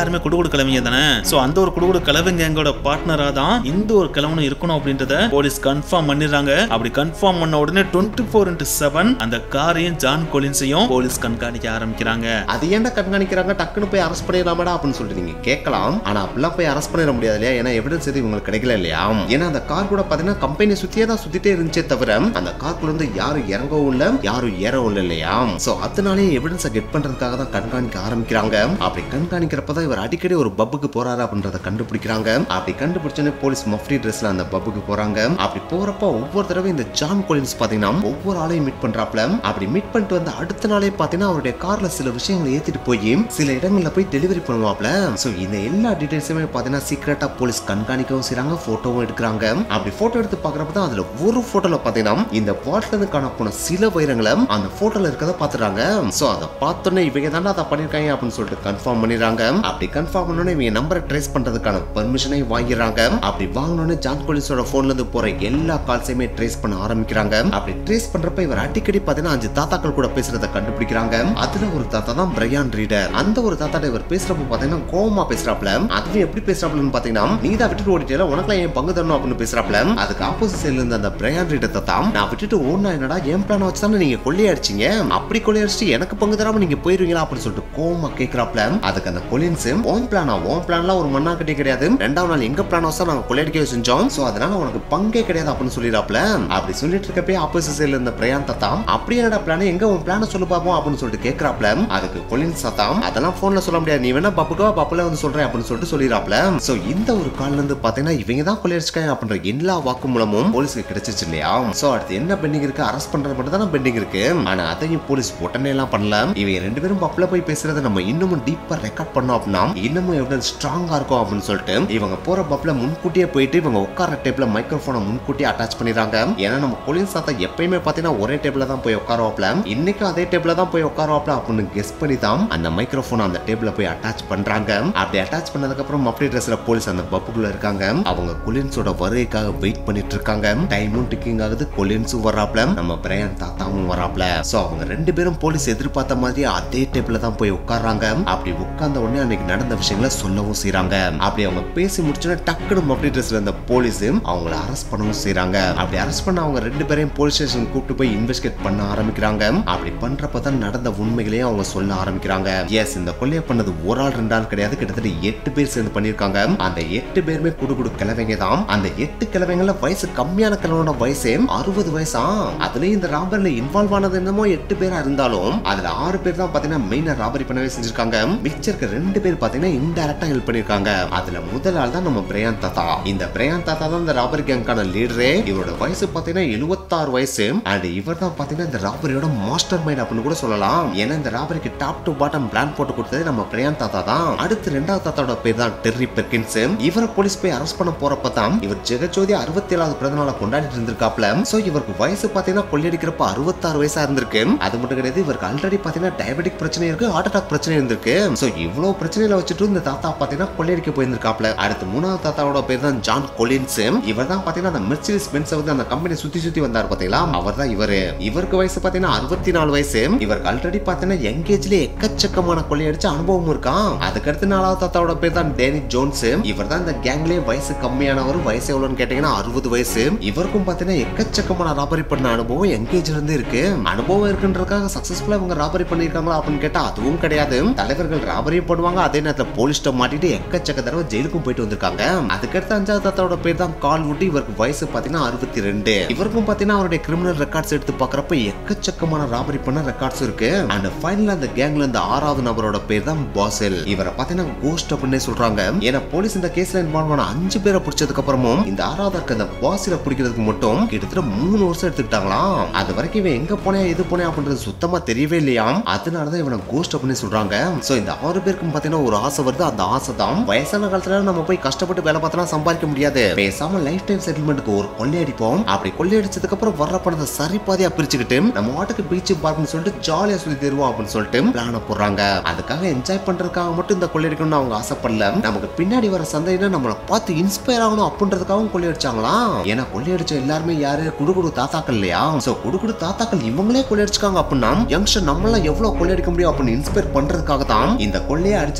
எல்லாருமே குடுகுடு கிழவிங்க தானே சோ அந்த ஒரு குடுகுடு கிழவிங்க எங்களோட பார்ட்னரா தான் இந்த ஒரு கிழவனும் இருக்கணும் அப்படின்றத போலீஸ் கன்ஃபார்ம் பண்ணிடுறாங்க அப்படி கன்ஃபார்ம் பண்ண உடனே டுவெண்ட்டி ஃபோர் இன்ட்டு செவன் அந்த காரையும் ஜான் கொலின்ஸையும் போலீஸ் கண்காணிக்க ஆரம்பிக்கிறாங்க அது ஏன்டா கண்காணிக்கிறாங்க டக்குன்னு போய் அரெஸ்ட் பண்ணிடலாமடா அப்படின்னு சொல்லிட்டு நீங்க கேட்கலாம் ஆனா அப்படிலாம் போய் அரெஸ்ட் பண்ணிட முடியாது இல்லையா ஏன்னா எவிடன்ஸ் எதுவும் இவங்களுக்கு கிடைக்கல இல்லையா ஏன்னா அந்த கார் கூட பாத்தீங்கன்னா கம்பெனி சுத்தியே தான் சுத்திட்டே இருந்துச்சே தவிர அந்த கார்க்குள்ள இருந்து யாரும் இறங்கவும் இல்ல யாரும் ஏறவும் இல்லை இல்லையா சோ அதனாலே எவிடன்ஸை கெட் பண்றதுக்காக தான் கண்காணிக்க ஆரம்பிக்கிறாங்க அப்படி கண்காணிக்கிறப்பதான் இவர் அடிக்கடி ஒரு பப்புக்கு போறாரு அப்படின்றத கண்டுபிடிக்கிறாங்க அப்படி கண்டுபிடிச்சோன்னே போலீஸ் மஃப்டி ட்ரெஸ்ல அந்த பப்புக்கு போறாங்க அப்படி போறப்ப ஒவ்வொரு தடவை இந்த ஜான் கொலின்ஸ் பாத்தீங்கன்னா ஒவ்வொரு ஆளையும் மீட் பண்றாப்ல அப்படி மீட் பண்ணிட்டு வந்து அடுத்த நாளே பாத்தீங்கன்னா அவருடைய கார்ல சில விஷயங்களை ஏத்திட்டு போய் சில இடங்கள்ல போய் டெலிவரி பண்ணுவாப்ல சோ இந்த எல்லா டீடைல்ஸுமே பாத்தீங்கன்னா சீக்கிரட்டா போலீஸ் கண்காணிக்கவும் செய்றாங்க போட்டோவும் எடுக்கிறாங்க அப்படி போட்டோ எடுத்து பாக்குறப்ப தான் அதுல ஒரு போட்டோல பாத்தீங்கன்னா இந்த வாட்ல இருந்து காண போன சில வைரங்களை அந்த போட்டோல இருக்கத பாத்துறாங்க சோ அதை பார்த்தோன்னே இவங்க தானே அதை பண்ணிருக்காங்க அப்படின்னு சொல்லிட்டு கன்ஃபார்ம் பண்ணிடுறாங்க அப்படி கன்ஃபார்ம் பண்ணோன்னே இவங்க நம்பரை ட்ரேஸ் பண்றதுக்கான பெர்மிஷனை வாங்கிடுறாங்க அப்படி வாங்கினோடனே ஜான் போலீஸோட போன்ல இருந்து போற எல்லா கால்ஸையுமே ட்ரேஸ் பண்ண ஆரம்பிக்கிறாங்க அப்படி ட்ரேஸ் பண்றப்ப இவர் அடிக்கடி பாத்தீங்கன்னா அஞ்சு தாத்தாக்கள் கூட பேசுறத கண்டுபிடிக்கிறாங்க அதுல ஒரு தாத்தா தான் பிரையான் ரீடர் அந்த ஒரு தாத்தாட்ட இவர் பேசுறப்ப பாத்தீங்கன்னா கோவமா பேசுறாப்ல அதுவும் எப்படி பேசுறாப்லன்னு பாத்தீங்கன்னா நீ தான் விட்டுட்டு ஓடிட்டேல உனக்குலாம் என் பங்கு தரணும் அப்படின்னு பேசுறாப்ல அதுக்கு ஆப்போசிட் சைடுல இருந்த அந்த பிரையான் ரீடர் தாத்தா நான் விட்டுட்டு ஓடினா என்னடா என் பிளான் வச்சு தானே நீங்க கொள்ளையடிச்சீங்க அப்படி கொள்ளையடிச்சு எனக்கு பங்கு தராம நீங்க போயிருவீங்களா அப்படின்னு சொல்லிட்டு கோவமா கேக்குறாப்ல அதுக்கு அந்த கொலின்ஸ் ஓன் பிளானா ஓன் பிளான்லாம் ஒரு மண்ணா கட்டி கிடையாது ரெண்டாவது நாள் எங்க பிளான் வச்சா நாங்க கொள்ளையடிக்கவே செஞ்சோம் சோ அதனால உனக்கு பங்கே கிடையாது அப்படின்னு சொல்லிடுறாப்ல அப்படி சொல்லிட்டு இருக்கப்பே ஆப்போசிட் சைடுல இருந்த பிரயான் தாத்தா அப்படி என்னடா பிளான் எங்க உன் பிளான சொல்லு பாப்போம் அப்படின்னு சொல்லிட்டு கேக்குறாப்ல அதுக்கு கொலின்ஸ் தாத்தா அதெல்லாம் போன்ல சொல்ல முடியாது நீ வேணா பப்புக்கா பப்புல வந்து சொல்றேன் அப்படின்னு சொல்லிட்டு சொல்லிடுறாப்ல சோ இந்த ஒரு கால்ல இருந்து பாத்தீங்கன்னா இவங்க தான் கொள்ளையடிச்சிருக்காங்க அப்படின்ற எல்லா வாக்குமூலமும் போலீஸ்க்கு கிடைச்சிச்சு இல்லையா சோ அடுத்து என்ன பெண்டிங் இருக்கு அரெஸ்ட் பண்றது மட்டும் தான் பெண்டிங் இருக்கு ஆனா அதையும் போலீஸ் உடனே எல்லாம் பண்ணல இவங்க ரெண்டு பேரும் பப்ல போய் பேசுறத நம்ம இன்னமும் டீப்பா ரெக்கார்ட் பண்ணோம் அப்படின்னா இன்னமும் எவிடன்ஸ் ஸ்ட்ராங்கா இருக்கும் அப்படின்னு சொல்லிட்டு இவங்க போற பப்ல முன்கூட்டியே போயிட்டு இவங்க உட்கார டேப்ல மைக்ரோஃபோனை முன்கூட்டியே அட்டாச் பண்ணிடுறாங்க ஏன்னா நம்ம போலீஸ் தாத்தா எப்பயுமே பாத்தீங்கன்னா ஒரே டேபிள்ல தான் போய் உட்காருவாப்ல இன்னைக்கு அதே டேபிள்ல தான் போய் உட்காருவாப்ல அப்படின்னு கெஸ் பண்ணி தான் அந்த மைக்ரோஃபோன் அந்த டேபிள்ல போய் அட்டாச் பண்றாங்க அப்படி அட்டாச் பண்ணதுக்கு அப்புறம் அப்படி ட்ரெஸ்ல போலீஸ் அந்த பப்புக்குள்ள இருக்காங்க அவங்க கொலின்ஸோட வருகைக்காக வெயிட் பண்ணிட்டு இருக்காங்க டைமும் டிக்கிங் ஆகுது கொலின்ஸும் வராப்ல நம்ம பிரையன் தாத்தாவும் வராப்ல சோ அவங்க ரெண்டு பேரும் போலீஸ் எதிர்பார்த்த மாதிரி அதே டேபிள்ல தான் போய் உட்கார்றாங்க அப்படி உட்கார்ந்த உடனே அன்னைக்கு நடந்த விஷயங்களை சொல்லவும் செய்றாங்க அப்படி அவங்க பேசி முடிச்சோன்னே டக்குனு மப்டி ட்ரெஸ்ல இருந்த போலீஸ் அவங்கள அரெஸ்ட் பண்ணவும் செய்றாங்க அப்படி அரெஸ்ட் பண்ண அவங்க ரெண்டு பேரையும் போலீஸ் ஸ்டேஷன் கூப்பிட்டு போய் இன்வெஸ்டிகேட் பண்ண ஆரம்பிக்கிறாங்க அப்படி பண்றப்ப தான் நடந்த உண்மைகளையும் அவங்க சொல்ல ஆரம்பிக்கிறாங்க எஸ் இந்த கொலையை பண்ணது ஒரு ஆள் ரெண்டு ஆள் கிடையாது கிட்டத்தட்ட எட்டு பேர் சேர்ந்து பண்ணிருக்காங்க அந்த எட்டு பேருமே குடு குடு கிழவைங்க தான் அந்த எட்டு கிழவைங்கள வயசு கம்மியான கிழவனோட வயசே அறுபது வயசா அதுலயும் இந்த ராபர்ல இன்வால்வ் ஆனது என்னமோ எட்டு பேரா இருந்தாலும் அதுல ஆறு பேர் தான் பாத்தீங்கன்னா மெயினா ராபரி பண்ணவே செஞ்சிருக்காங்க மிச்சம் இருக்க ரெண்டு பேர் பாத்தீங்கன்னா இன்டைரக்டா ஹெல்ப் பண்ணிருக்காங்க அதுல முதல் ஆள் தான் நம்ம பிரயான் தாத்தா இந்த பிரயான் தாத்தா தான் இந்த ராபரி கேங்கான லீடரே இவரோட வயசு பாத்தீங்கன்னா எழுபத்தாறு வயசு அண்ட் இவர் தான் பாத்தீங்கன்னா இந்த ராபரியோட மாஸ்டர் மைண்ட் அப்படின்னு கூட சொல்லலாம் ஏன்னா இந்த ராபரிக்கு டாப் டு பாட்டம் பிளான் போட்டு கொடுத்தது நம்ம பிரயான் தாத்தா தான் அடுத்து ரெண்டாவது தாத்தாவோட பேர் தான் டெர்ரி பெர்கின்ஸ் இவரை போலீஸ் போய் அரெஸ்ட் பண்ண போறப்ப தான் இவர் ஜெகஜோதி அறுபத்தி ஏழாவது பிறந்த நாளை கொண்டாடிட்டு இருந்திருக்காப்ல சோ இவருக்கு வயசு பாத்தீங்கன்னா கொள்ளையடிக்கிறப்ப அறுபத்தாறு வயசா இருந்திருக்கு அது மட்டும் கிடையாது இவருக்கு ஆல்ரெடி பாத்தீங்கன்னா டயபெட்டிக் பிரச்சனை இருக்கு ஹார்ட் அட்டாக் பிரச்சனை இருந்திருக்கு சோ இவ்வளவு பிரச்சனையில வச்சுட்டு இந்த தாத்தா பாத்தீங்கன்னா கொள்ளையடிக்க போயிருந்திருக்காப்ல அடுத்து மூணாவது தாத்தாவோட பேர் தான் ஜான் கொலின்ஸ் இவர் தான் பாத்தீங்கன்னா அந்த மெர்சிடிஸ் பென்ஸ் வந்து அந்த கம்பெனி சுத்தி சுத்தி வந்தார் பாத்தீங்களா அவர் தான் இவரு இவருக்கு வயசு பாத்தீங்கன்னா அறுபத்தி நாலு வயசு இவருக்கு ஆல்ரெடி பாத்தீங்கன்னா யங் ஏஜ்ல எக்கச்சக்கமான கொள்ளையடிச்ச அனுபவம் இருக்கான் அதுக்கடுத்து நாலாவது தாத்தாவோட பேர் தான் டேனி ஜோன்ஸ் இவர் தான் இந்த கேங்லயே வயசு கம்மியானவர் வயசு எவ்வளவுன்னு கேட்டீங்கன்னா அறுபது வயசு இவருக்கும் பாத்தீங்கன்னா எக்கச்சக்கமான ராபரி பண்ண அனுபவம் எங்கேஜ்ல இருந்து இருக்கு அனுபவம் இருக்குன்றதுக்காக சக்சஸ்ஃபுல்லா இவங்க ராபரி பண்ணிருக்காங்களா அப்படின்னு கேட்டா அதுவும் கிடையாது தலைவர்கள் ராபரியும் பண்ணுவாங்க அதே நேரத்துல போலீஸ்ட மாட்டிட்டு எக்கச்சக்க தடவை ஜெயிலுக்கும் போயிட்டு வந்திருக்காங்க அதுக்கடுத்து அஞ்சாவது தாத்தாவோட பேர் தான் கால் விட்டு இவருக்கு வயசு பாத்தீங்கன்னா அறுபத்தி ரெண்டு இவருக்கும் பாத்தீங்கன்னா அவருடைய கிரிமினல் ரெக்கார்ட்ஸ் எடுத்து பாக்குறப்ப எக்கச்சக்கமான ராபரி பண்ண ரெக்கார்ட்ஸ் இருக்கு அண்ட் ஃபைனல் அந்த கேங்ல இருந்த ஆறாவது நபரோட பேர் தான் பாசல் இவரை பாத்தீங்கன்னா கோஸ்ட் அப்படின்னே சொல்றாங்க ஏன்னா போலீஸ் இந்த கேஸ்ல இன்வால்வ் ஆன அஞ்சு பேரை பிடிச்சதுக்கு அப்புறமும் இந்த ஆறாவது இருக்க அந்த பாசில பிடிக்கிறதுக்கு மட்டும் கிட்டத்தட்ட மூணு வருஷம் எடுத்துக்கிட்டாங்களாம் அது வரைக்கும் இவன் எங்க போனே எது போனே அப்படின்றது சுத்தமா தெரியவே இல்லையாம் அதனாலதான் இவனை கோஸ்ட் அப்படின்னு சொல்றாங்க சோ இந்த ஆறு பேருக்கும் பாத்தீங்கன்னா ஒரு ஆசை வருது அந்த ஆசை தான் வயசான காலத்துல நம்ம போய் கஷ்டப்பட்டு வேலை பார்த்தா சம்பாதிக்க முடியாது பேசாம லைஃப் டைம் செட்டில்மெண்ட்டுக்கு ஒரு கொள்ளையடிப்போம் அப்படி கொள்ளையடிச்சதுக்கு அப்புறம் வர்ற பணத்தை சரி பாதியா பிரிச்சுக்கிட்டு நம்ம வாட்டுக்கு பீச் பார்க்னு சொல்லிட்டு ஜாலியா சுத்தி தருவோம் அப்படின்னு சொல்லிட்டு பிளான போடுறாங்க அதுக்காக என்ஜாய் பண்றதுக்காக மட்டும் இந்த கொள்ளையடிக்கணும்னு அவங்க ஆசைப்படல நமக்கு பின்னாடி வர சந்தையில நம்மளை பார்த்து இன்ஸ்பயர் ஆகணும் அப்படின்றதுக்காகவும் கொள்ளையடிச்சாங்களாம் ஏன்னா கொள்ளையடிச்ச எல்லாருமே யாரு குடுகுடு தாத்தாக்கள் இல்லையா சோ குடுகுடு தாத்தாக்கள் இவங்களே கொள்ளையடிச்சாங்க அப்படின்னா யங்ஸ்டர் நம்மளாம் எவ்வளவு கொள்ளையடிக்க முடியும் அப்படின்னு இன்ஸ்பயர் பண்றதுக்காக தான் இந்த கொள்ளையை அடிச்ச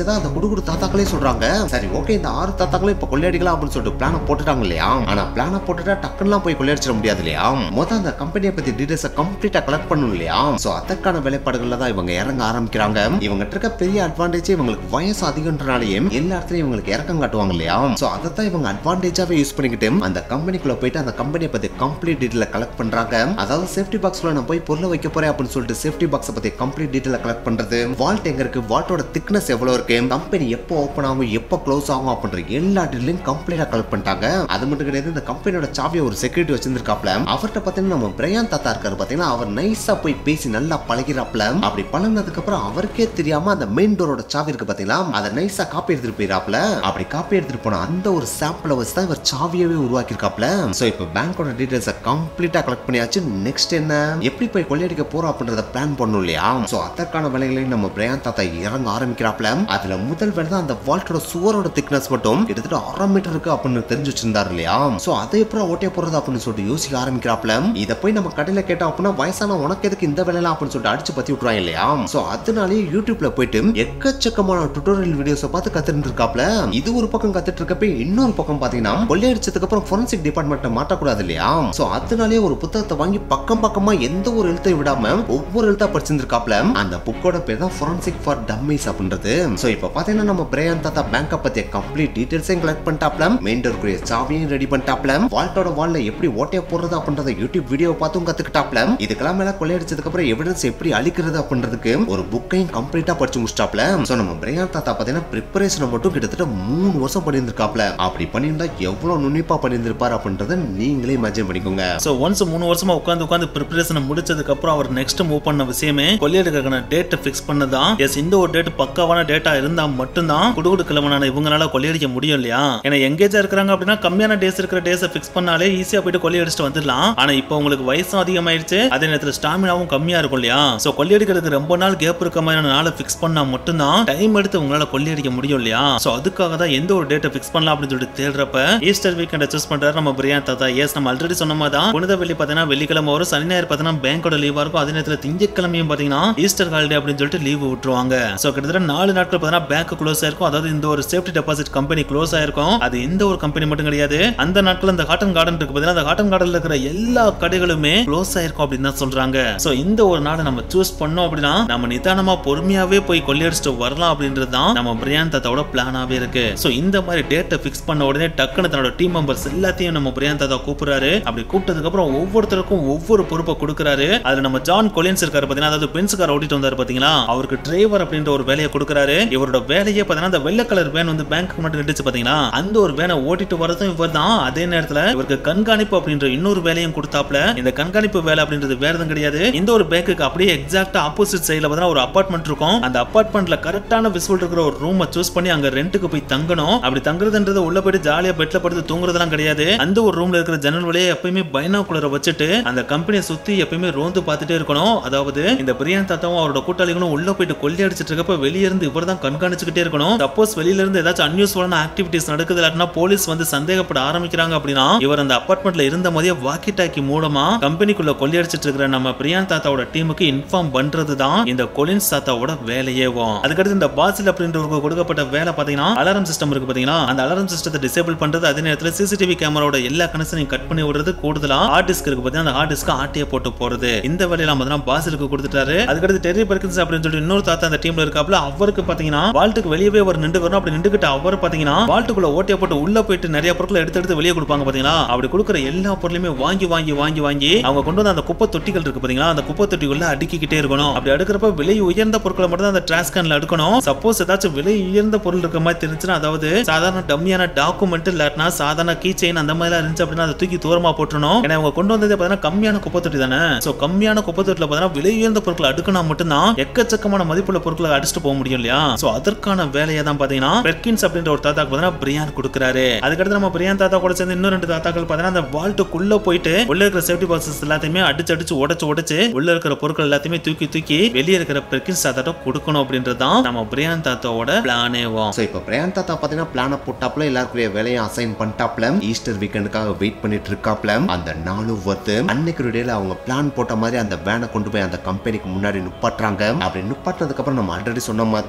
கொள்ளையடிச்சதா அந்த குடுகுடு தாத்தாக்களே சொல்றாங்க சரி ஓகே இந்த ஆறு தாத்தாக்களும் இப்ப கொள்ளையடிக்கலாம் அப்படின்னு சொல்லிட்டு பிளான போட்டுட்டாங்க இல்லையா ஆனா பிளான போட்டுட்டா டக்குன்னுலாம் போய் கொள்ளையடிச்சிட முடியாது இல்லையா மொதல் அந்த கம்பெனியை பத்தி டீடைல்ஸை கம்ப்ளீட்டா கலெக்ட் பண்ணணும் இல்லையா சோ அதற்கான வேலைப்பாடுகள்ல தான் இவங்க இறங்க ஆரம்பிக்கிறாங்க இவங்க இருக்க பெரிய அட்வான்டேஜ் இவங்களுக்கு வயசு அதிகன்றனாலேயே எல்லா இடத்துலயும் இவங்களுக்கு இறக்கம் காட்டுவாங்க இல்லையா சோ அதை தான் இவங்க அட்வான்டேஜாவே யூஸ் பண்ணிக்கிட்டு அந்த கம்பெனிக்குள்ள போயிட்டு அந்த கம்பெனியை பத்தி கம்ப்ளீட் டீடைல கலெக்ட் பண்றாங்க அதாவது சேஃப்டி பாக்ஸ்ல நான் போய் பொருளை வைக்க போறேன் அப்படின்னு சொல்லிட்டு சேஃப்டி பாக்ஸை பத்தி கம்ப்ளீட் டீடைல கலெக்ட் பண்றது வால்ட் எங்க இருக்கு வால்ட்டோட திக்னஸ் எவ்வளவு இருக்கு கம்பெனி எப்போ ஓப்பன் ஆகும் எப்போ க்ளோஸ் ஆகும் அப்படின்ற எல்லா டீடைலையும் கம்ப்ளீட்டா கலெக்ட் பண்ணிட்டாங்க அது மட்டும் கிடையாது இந்த கம்பெனியோட சாவியை ஒரு செக்யூரிட்டி வச்சிருந்திருக்காப்ல அவர்கிட்ட பாத்தீங்கன்னா நம்ம பிரயான் தாத்தா இருக்காரு பாத்தீங்கன்னா அவர் நைஸா போய் பேசி நல்லா பழகிறாப்ல அப்படி பழகினதுக்கு அப்புறம் அவருக்கே தெரியாம அந்த மெயின் டோரோட சாவி இருக்கு பாத்தீங்களா அதை நைஸா காப்பி எடுத்துட்டு போயிடாப்ல அப்படி காப்பி எடுத்துட்டு போன அந்த ஒரு சாம்பிளை வச்சு தான் இவர் சாவியவே உருவாக்கியிருக்காப்ல சோ இப்போ பேங்கோட டீடைல்ஸை கம்ப்ளீட்டா கலெக்ட் பண்ணியாச்சு நெக்ஸ்ட் என்ன எப்படி போய் கொள்ளையடிக்க போறோம் அப்படின்றத பிளான் பண்ணும் இல்லையா சோ அதற்கான வேலைகளையும் நம்ம பிரயான் தாத்தா இறங்க ஆரம்பிக்கிறாப்ல அதுல முதல் வேலை தான் அந்த வால்ட்டோட சுவரோட திக்னஸ் மட்டும் கிட்டத்தட்ட அரை மீட்டர் இருக்கு அப்படின்னு தெரிஞ்சு வச்சிருந்தாரு இல்லையா சோ அதை எப்படி ஓட்டிய போறது அப்படின்னு சொல்லிட்டு யோசிக்க ஆரம்பிக்கிறாப்ல இதை போய் நம்ம கடையில கேட்டோம் அப்படின்னா வயசான உனக்கு எதுக்கு இந்த வேலைலாம் அப்படின்னு சொல்லிட்டு அடிச்சு பத்தி விட்டுருவாங்க இல்லையா சோ அதனாலேயே யூடியூப்ல போயிட்டு எக்கச்சக்கமான டுட்டோரியல் வீடியோஸை பார்த்து கத்துட்டு இருக்காப்ல இது ஒரு பக்கம் கத்துட்டு இருக்கப்ப இன்னொரு பக்கம் பாத்தீங்கன்னா கொள்ளையடிச்சதுக்கு அப்புறம் ஃபொரன்சிக் டிபார்ட்மெண்ட் மாட்டக்கூடாது இல்லையா சோ அதனாலேயே ஒரு புத்தகத்தை வாங்கி பக்கம் பக்கமா எந்த ஒரு எழுத்தை விடாம ஒவ்வொரு எழுத்தா படிச்சிருந்திருக்காப்ல அந்த புக்கோட பேர் தான் ஃபொரன்சிக் ஃபார் டம்மிஸ் அப்படின்றது சோ இப்போ பாத்தீங்கன்னா நம்ம பிரேயன் தாத்தா பேங்க பத்திய கம்ப்ளீட் டீடைல்ஸையும் கலெக்ட் பண்ணிட்டாப்ல மெயின் டோருக்குரிய சாவியும் ரெடி பண்ணிட்டாப்ல வால்ட்டோட வால்ல எப்படி ஓட்டைய போடுறது அப்படின்றத யூடியூப் வீடியோ பார்த்தும் கத்துக்கிட்டாப்ல இதுக்கெல்லாம் மேல கொள்ளையடிச்சதுக்கு அப்புறம் எவிடன்ஸ் எப்படி அழிக்கிறது அப்படின்றதுக்கு ஒரு புக்கையும் கம்ப்ளீட்டா படிச்சு முடிச்சிட்டாப்ல சோ நம்ம பிரேயன் தாத்தா பாத்தீங்கன்னா ப்ரிப்பரேஷனை மட்டும் கிட்டத்தட்ட மூணு வருஷம் பண்ணியிருந்திருக்காப்ல அப்படி பண்ணியிருந்தா எவ்வளவு நுண்ணிப்பா பண்ணியிருந்திருப்பார் அப்படின்றத நீங்களே இமேஜின் பண்ணிக்கோங்க சோ ஒன்ஸ் மூணு வருஷமா உட்காந்து உட்காந்து ப்ரிப்பரேஷனை முடிச்சதுக்கு அப்புறம் அவர் நெக்ஸ்ட் மூவ் பண்ண விஷயமே கொள்ளையடிக்கான டேட்டை ஃபிக்ஸ் பண்ணதான் எஸ் இந்த ஒரு டேட் பக்காவான டேட்டா இருந்தா மட்டும்தான் குடுகுடு கிழமனான இவங்களால கொள்ளையடிக்க முடியும் இல்லையா ஏன்னா எங்கேஜா இருக்கிறாங்க அப்படின்னா கம்மியான டேஸ் இருக்கிற டேஸை ஃபிக்ஸ் பண்ணாலே ஈஸியா போயிட்டு கொள்ளையடிச்சிட்டு வந்துடலாம் ஆனா இப்போ உங்களுக்கு வயசும் அதிகமாயிருச்சு அதே நேரத்தில் ஸ்டாமினாவும் கம்மியா இருக்கும் இல்லையா சோ கொள்ளையடிக்கிறதுக்கு ரொம்ப நாள் கேப் இருக்க மாதிரியான நாளை ஃபிக்ஸ் பண்ணா மட்டும்தான் டைம் எடுத்து உங்களால கொள்ளையடிக்க முடியும் இல்லையா சோ அதுக்காக தான் எந்த ஒரு டேட்டை ஃபிக்ஸ் பண்ணலாம் அப்படின்னு சொல்லிட்டு தேடுறப்ப ஈஸ்டர் வீக்கெண்டை சூஸ் பண்றாரு நம்ம பிரியான் தாத்தா எஸ் நம்ம ஆல்ரெடி சொன்ன மாதிரி தான் புனித வெள்ளி பார்த்தீங்கன்னா வெள்ளிக்கிழமை வரும் சனி ஞாயிறு பார்த்தீங்கன்னா பேங்கோட லீவா இருக்கும் அதே நேரத்தில் திங்கட்கிழமையும் பார்த்தீங்கன்னா ஈஸ்டர் ஹாலிடே அப்படின்னு சொல்லிட்டு லீவு விட்டுருவாங்க சோ கிட்டத்தட்ட நாலு நாட்கள் பார்த்தீங்கன்னா பேங்க் க்ளோஸ் ஆயிருக்கும் அதாவது இந்த ஒரு சேஃப்டி டெபாசிட் கம்பெனி க்ளோஸ் ஆயிருக்கும் அது எந்த ஒரு கம்பெனி மட்டும் கிடையாது அந்த நாட்கள் அந்த காட்டன் கார்டன் இருக்கு பார்த்தீங்கன்னா அந்த காட்டன் கார்டன்ல இருக்கிற எல்லா கடைகளுமே க்ளோஸ் ஆயிருக்கும் அப்படின்னு தான் சொல்றாங்க சோ இந்த ஒரு நாளை நம்ம சூஸ் பண்ணோம் அப்படின்னா நம்ம நிதானமா பொறுமையாவே போய் கொள்ளையடிச்சிட்டு வரலாம் அப்படின்றது தான் நம்ம பிரியான் தாத்தாவோட பிளானாவே இருக்கு சோ இந்த மாதிரி டேட்டை ஃபிக்ஸ் பண்ண உடனே டக்குன்னு தன்னோட டீம் மெம்பர்ஸ் எல்லாத்தையும் நம்ம பிரியான் தாத்தா கூப்பிடுறாரு அப்படி கூப்பிட்டதுக்கு அப்புறம் ஒவ்வொருத்தருக்கும் ஒவ்வொரு பொறுப்பை கொடுக்குறாரு அதுல நம்ம ஜான் கொலின்ஸ் இருக்காரு பாத்தீங்கன்னா அதாவது பென்ஸ் கார் ஓட்டிட்டு வந்தாரு பாத்தீங்களா அவருக்கு டிரைவர் அப்படின்ற ஒரு வேலையை கொடுக்குறாரு இவரோட வேலையே பாத்தீங்கன்னா அந்த வெள்ளை கலர் வேன் வந்து பேங்க்கு மட்டும் நின்றுச்சு பாத்தீங்களா அந்த ஒரு வேனை ஓட்டிட்டு வரதும் இவர் தான் அதே நேரத்துல இவருக்கு கண்காணிப்பு அப்படின்ற இன்னொரு வேலையும் கொடுத்தாப்ல இந்த கண்காணிப்பு வேலை அப்படின்றது வேற எதுவும் கிடையாது இந்த ஒரு பேங்க்குக்கு அப்படியே எக்ஸாக்டா ஆப்போசிட் சைடுல பாத்தீங்கன்னா ஒரு அபார்ட்மெண்ட் இருக்கும் அந்த அபார்ட்மெண்ட்ல கரெக்டான விசுவல் இருக்கிற ஒரு ரூமை சூஸ் பண்ணி அங்க ரெண்டுக்கு போய் தங்கணும் அப்படி தங்குறதுன்றது உள்ள போயிட்டு ஜாலியா பெட்ல படுத்து தூங்குறதெல்லாம் கிடையாது அந்த ஒரு ரூம்ல இருக்கிற ஜன்னல் வழியே எப்பயுமே பைனாகுலரை வச்சுட்டு அந்த கம்பெனியை சுத்தி எப்பயுமே ரோந்து பார்த்துட்டே இருக்கணும் அதாவது இந்த பிரியான் தாத்தாவும் அவரோட கூட்டாளிகளும் உள்ள போயிட்டு கொள்ளையடிச்சிட்டு இருக்கப்ப வெளிய இருந்து இவர் தான் கண்காணிச்சுக்கிட்டே இருக்கணும் சப்போஸ் வெளியில இருந்து ஏதாச்சும் அன்யூஸ்வலான ஆக்டிவிட்டிஸ் நடக்குது இல்லாட்டினா போலீஸ் வந்து சந்தேகப்பட ஆரம்பிக்கிறாங்க அப்படின்னா இவர் அந்த அபார்ட்மெண்ட்ல இருந்த மாதிரியே வாக்கி டாக்கி மூலமா கம்பெனிக்குள்ள கொள்ளையடிச்சிட்டு இருக்கிற நம்ம பிரியான் தாத்தாவோட டீமுக்கு இன்ஃபார்ம் பண்றது தான் இந்த கொலின்ஸ் தாத்தாவோட வேலையேவும் அதுக்கடுத்து இந்த பாசில் அப்படின்றவருக்கு கொடுக்கப்பட்ட வேலை பாத்தீங்கன்னா அலாரம் சிஸ்டம் இருக்கு பாத்தீங்கன்னா அந்த அலாரம் சிஸ்டத்தை டிசேபிள் பண்றது அதே நேரத்தில் சிசிடிவி கேமராவோட எல்லா கனெக்ஷனையும் கட் பண்ணி விடுறது கூடுதலா ஹார்ட் டிஸ்க் இருக்கு பாத்தீங்கன்னா அந்த ஹார்ட் டிஸ்க் ஆட்டிய போட்டு போறது இந்த வேலையெல்லாம் பாத்தீங்கன்னா பாசிலுக்கு கொடுத்துட்டாரு அதுக்கடுத்து டெரி பர்கின்ஸ் அப்படின்னு சொல்லிட்டு இன்னொரு தாத்தா அந்த டீம்ல இருக்காப்ல அவருக்கு பாத்தீங்கன்னா வால்ட்டுக்கு வெளியவே அவர் நின்று வரணும் அப்படி நின்றுகிட்டு அவர் பாத்தீங்கன்னா வால்ட்டுக்குள்ள ஓட்டிய போட்டு உள்ள போயிட்டு நிறைய பொருட்களை எடுத்து எடுத்து வெளியே கொடுப்பாங்க பாத்தீங்களா அப்படி கொடுக்குற எல்லா பொருளையுமே வாங்கி வாங்கி வாங்கி வாங்கி அவங்க கொண்டு வந்து அந்த குப்பை தொட்டிகள் இருக்கு பாத்தீங்களா அந்த குப்பை தொட்டிக்குள்ள அடுக்கிக்கிட்டே இருக்கணும் அப்படி அடுக்கிறப்ப விலை உயர்ந்த பொருட்களை மட்டும் தான் அந்த டிராஷ் கேன்ல அடுக்கணும் சப்போஸ் ஏதாச்சும் விலை உயர்ந்த பொருள் இருக்க மாதிரி தெரிஞ்சுன்னா அதாவது சாதாரண டம்மியான டாக்குமெண்ட் இல்லாட்டினா சாதாரண கீ செயின் அந்த மாதிரி இருந்துச்சு அப்படின்னா அதை தூக்கி தூரமா போட்டுறணும் ஏன்னா அவங்க கொண்டு வந்தது பாத்தீங்கன்னா கம்மியான குப்பை தொட்டி தானே சோ கம்மியான குப்பை தொட்டில பாத்தீங்கன்னா விலை உயர்ந்த பொருட்களை அடுக்கினா மட்டும்தான் எக்கச்சக்கமான மதிப்புள்ள பொருட்களை அடிச்சுட்டு போக முடியும் இல்லையா சோ அதற்கான வேலையை தான் பாத்தீங்கன்னா பெர்கின்ஸ் அப்படின்ற ஒரு தாத்தாக்கு பாத்தீங்கன்னா பிரியான் கொடுக்குறாரு அதுக்கடுத்து நம்ம பிரியான் தாத்தா கூட சேர்ந்து இன்னும் ரெண்டு தாத்தாக்கள் பாத்தீங்கன்னா அந்த வால்ட்டுக்குள்ள போயிட்டு உள்ள இருக்கிற சேஃப்டி பாக்ஸஸ் எல்லாத்தையுமே அடிச்சு அடிச்சு உடைச்சு உடைச்சு உள்ள இருக்கிற பொருட்கள் எல்லாத்தையுமே தூக்கி தூக்கி வெளியே இருக்கிற பெர்கின்ஸ் தாத்தாட்ட கொடுக்கணும் அப்படின்றது தான் நம்ம பிரியான் தாத்தாவோட பிளானேவும் ஸோ இப்போ பிரயான் தாத்தா பார்த்தீங்கன்னா பிளானை போட்டாப்ல எல்லாருக்குரிய வேலையை அசைன் பண்ணிட்டாப்ல ஈஸ்டர் வீக்கெண்டுக்காக வெயிட் பண்ணிட்டு இருக்காப்ல அந்த நாளும் வருது அன்னைக்கு ஒரு டேல அவங்க பிளான் போட்ட மாதிரி அந்த வேனை கொண்டு போய் அந்த கம்பெனிக்கு முன்னாடி நுப்பாட்டுறாங்க அப்படி நுப்பாட்டினதுக்கு அப்புறம் நம்ம ஆல்ரெடி சொன்ன மாதிரி தான் அந்த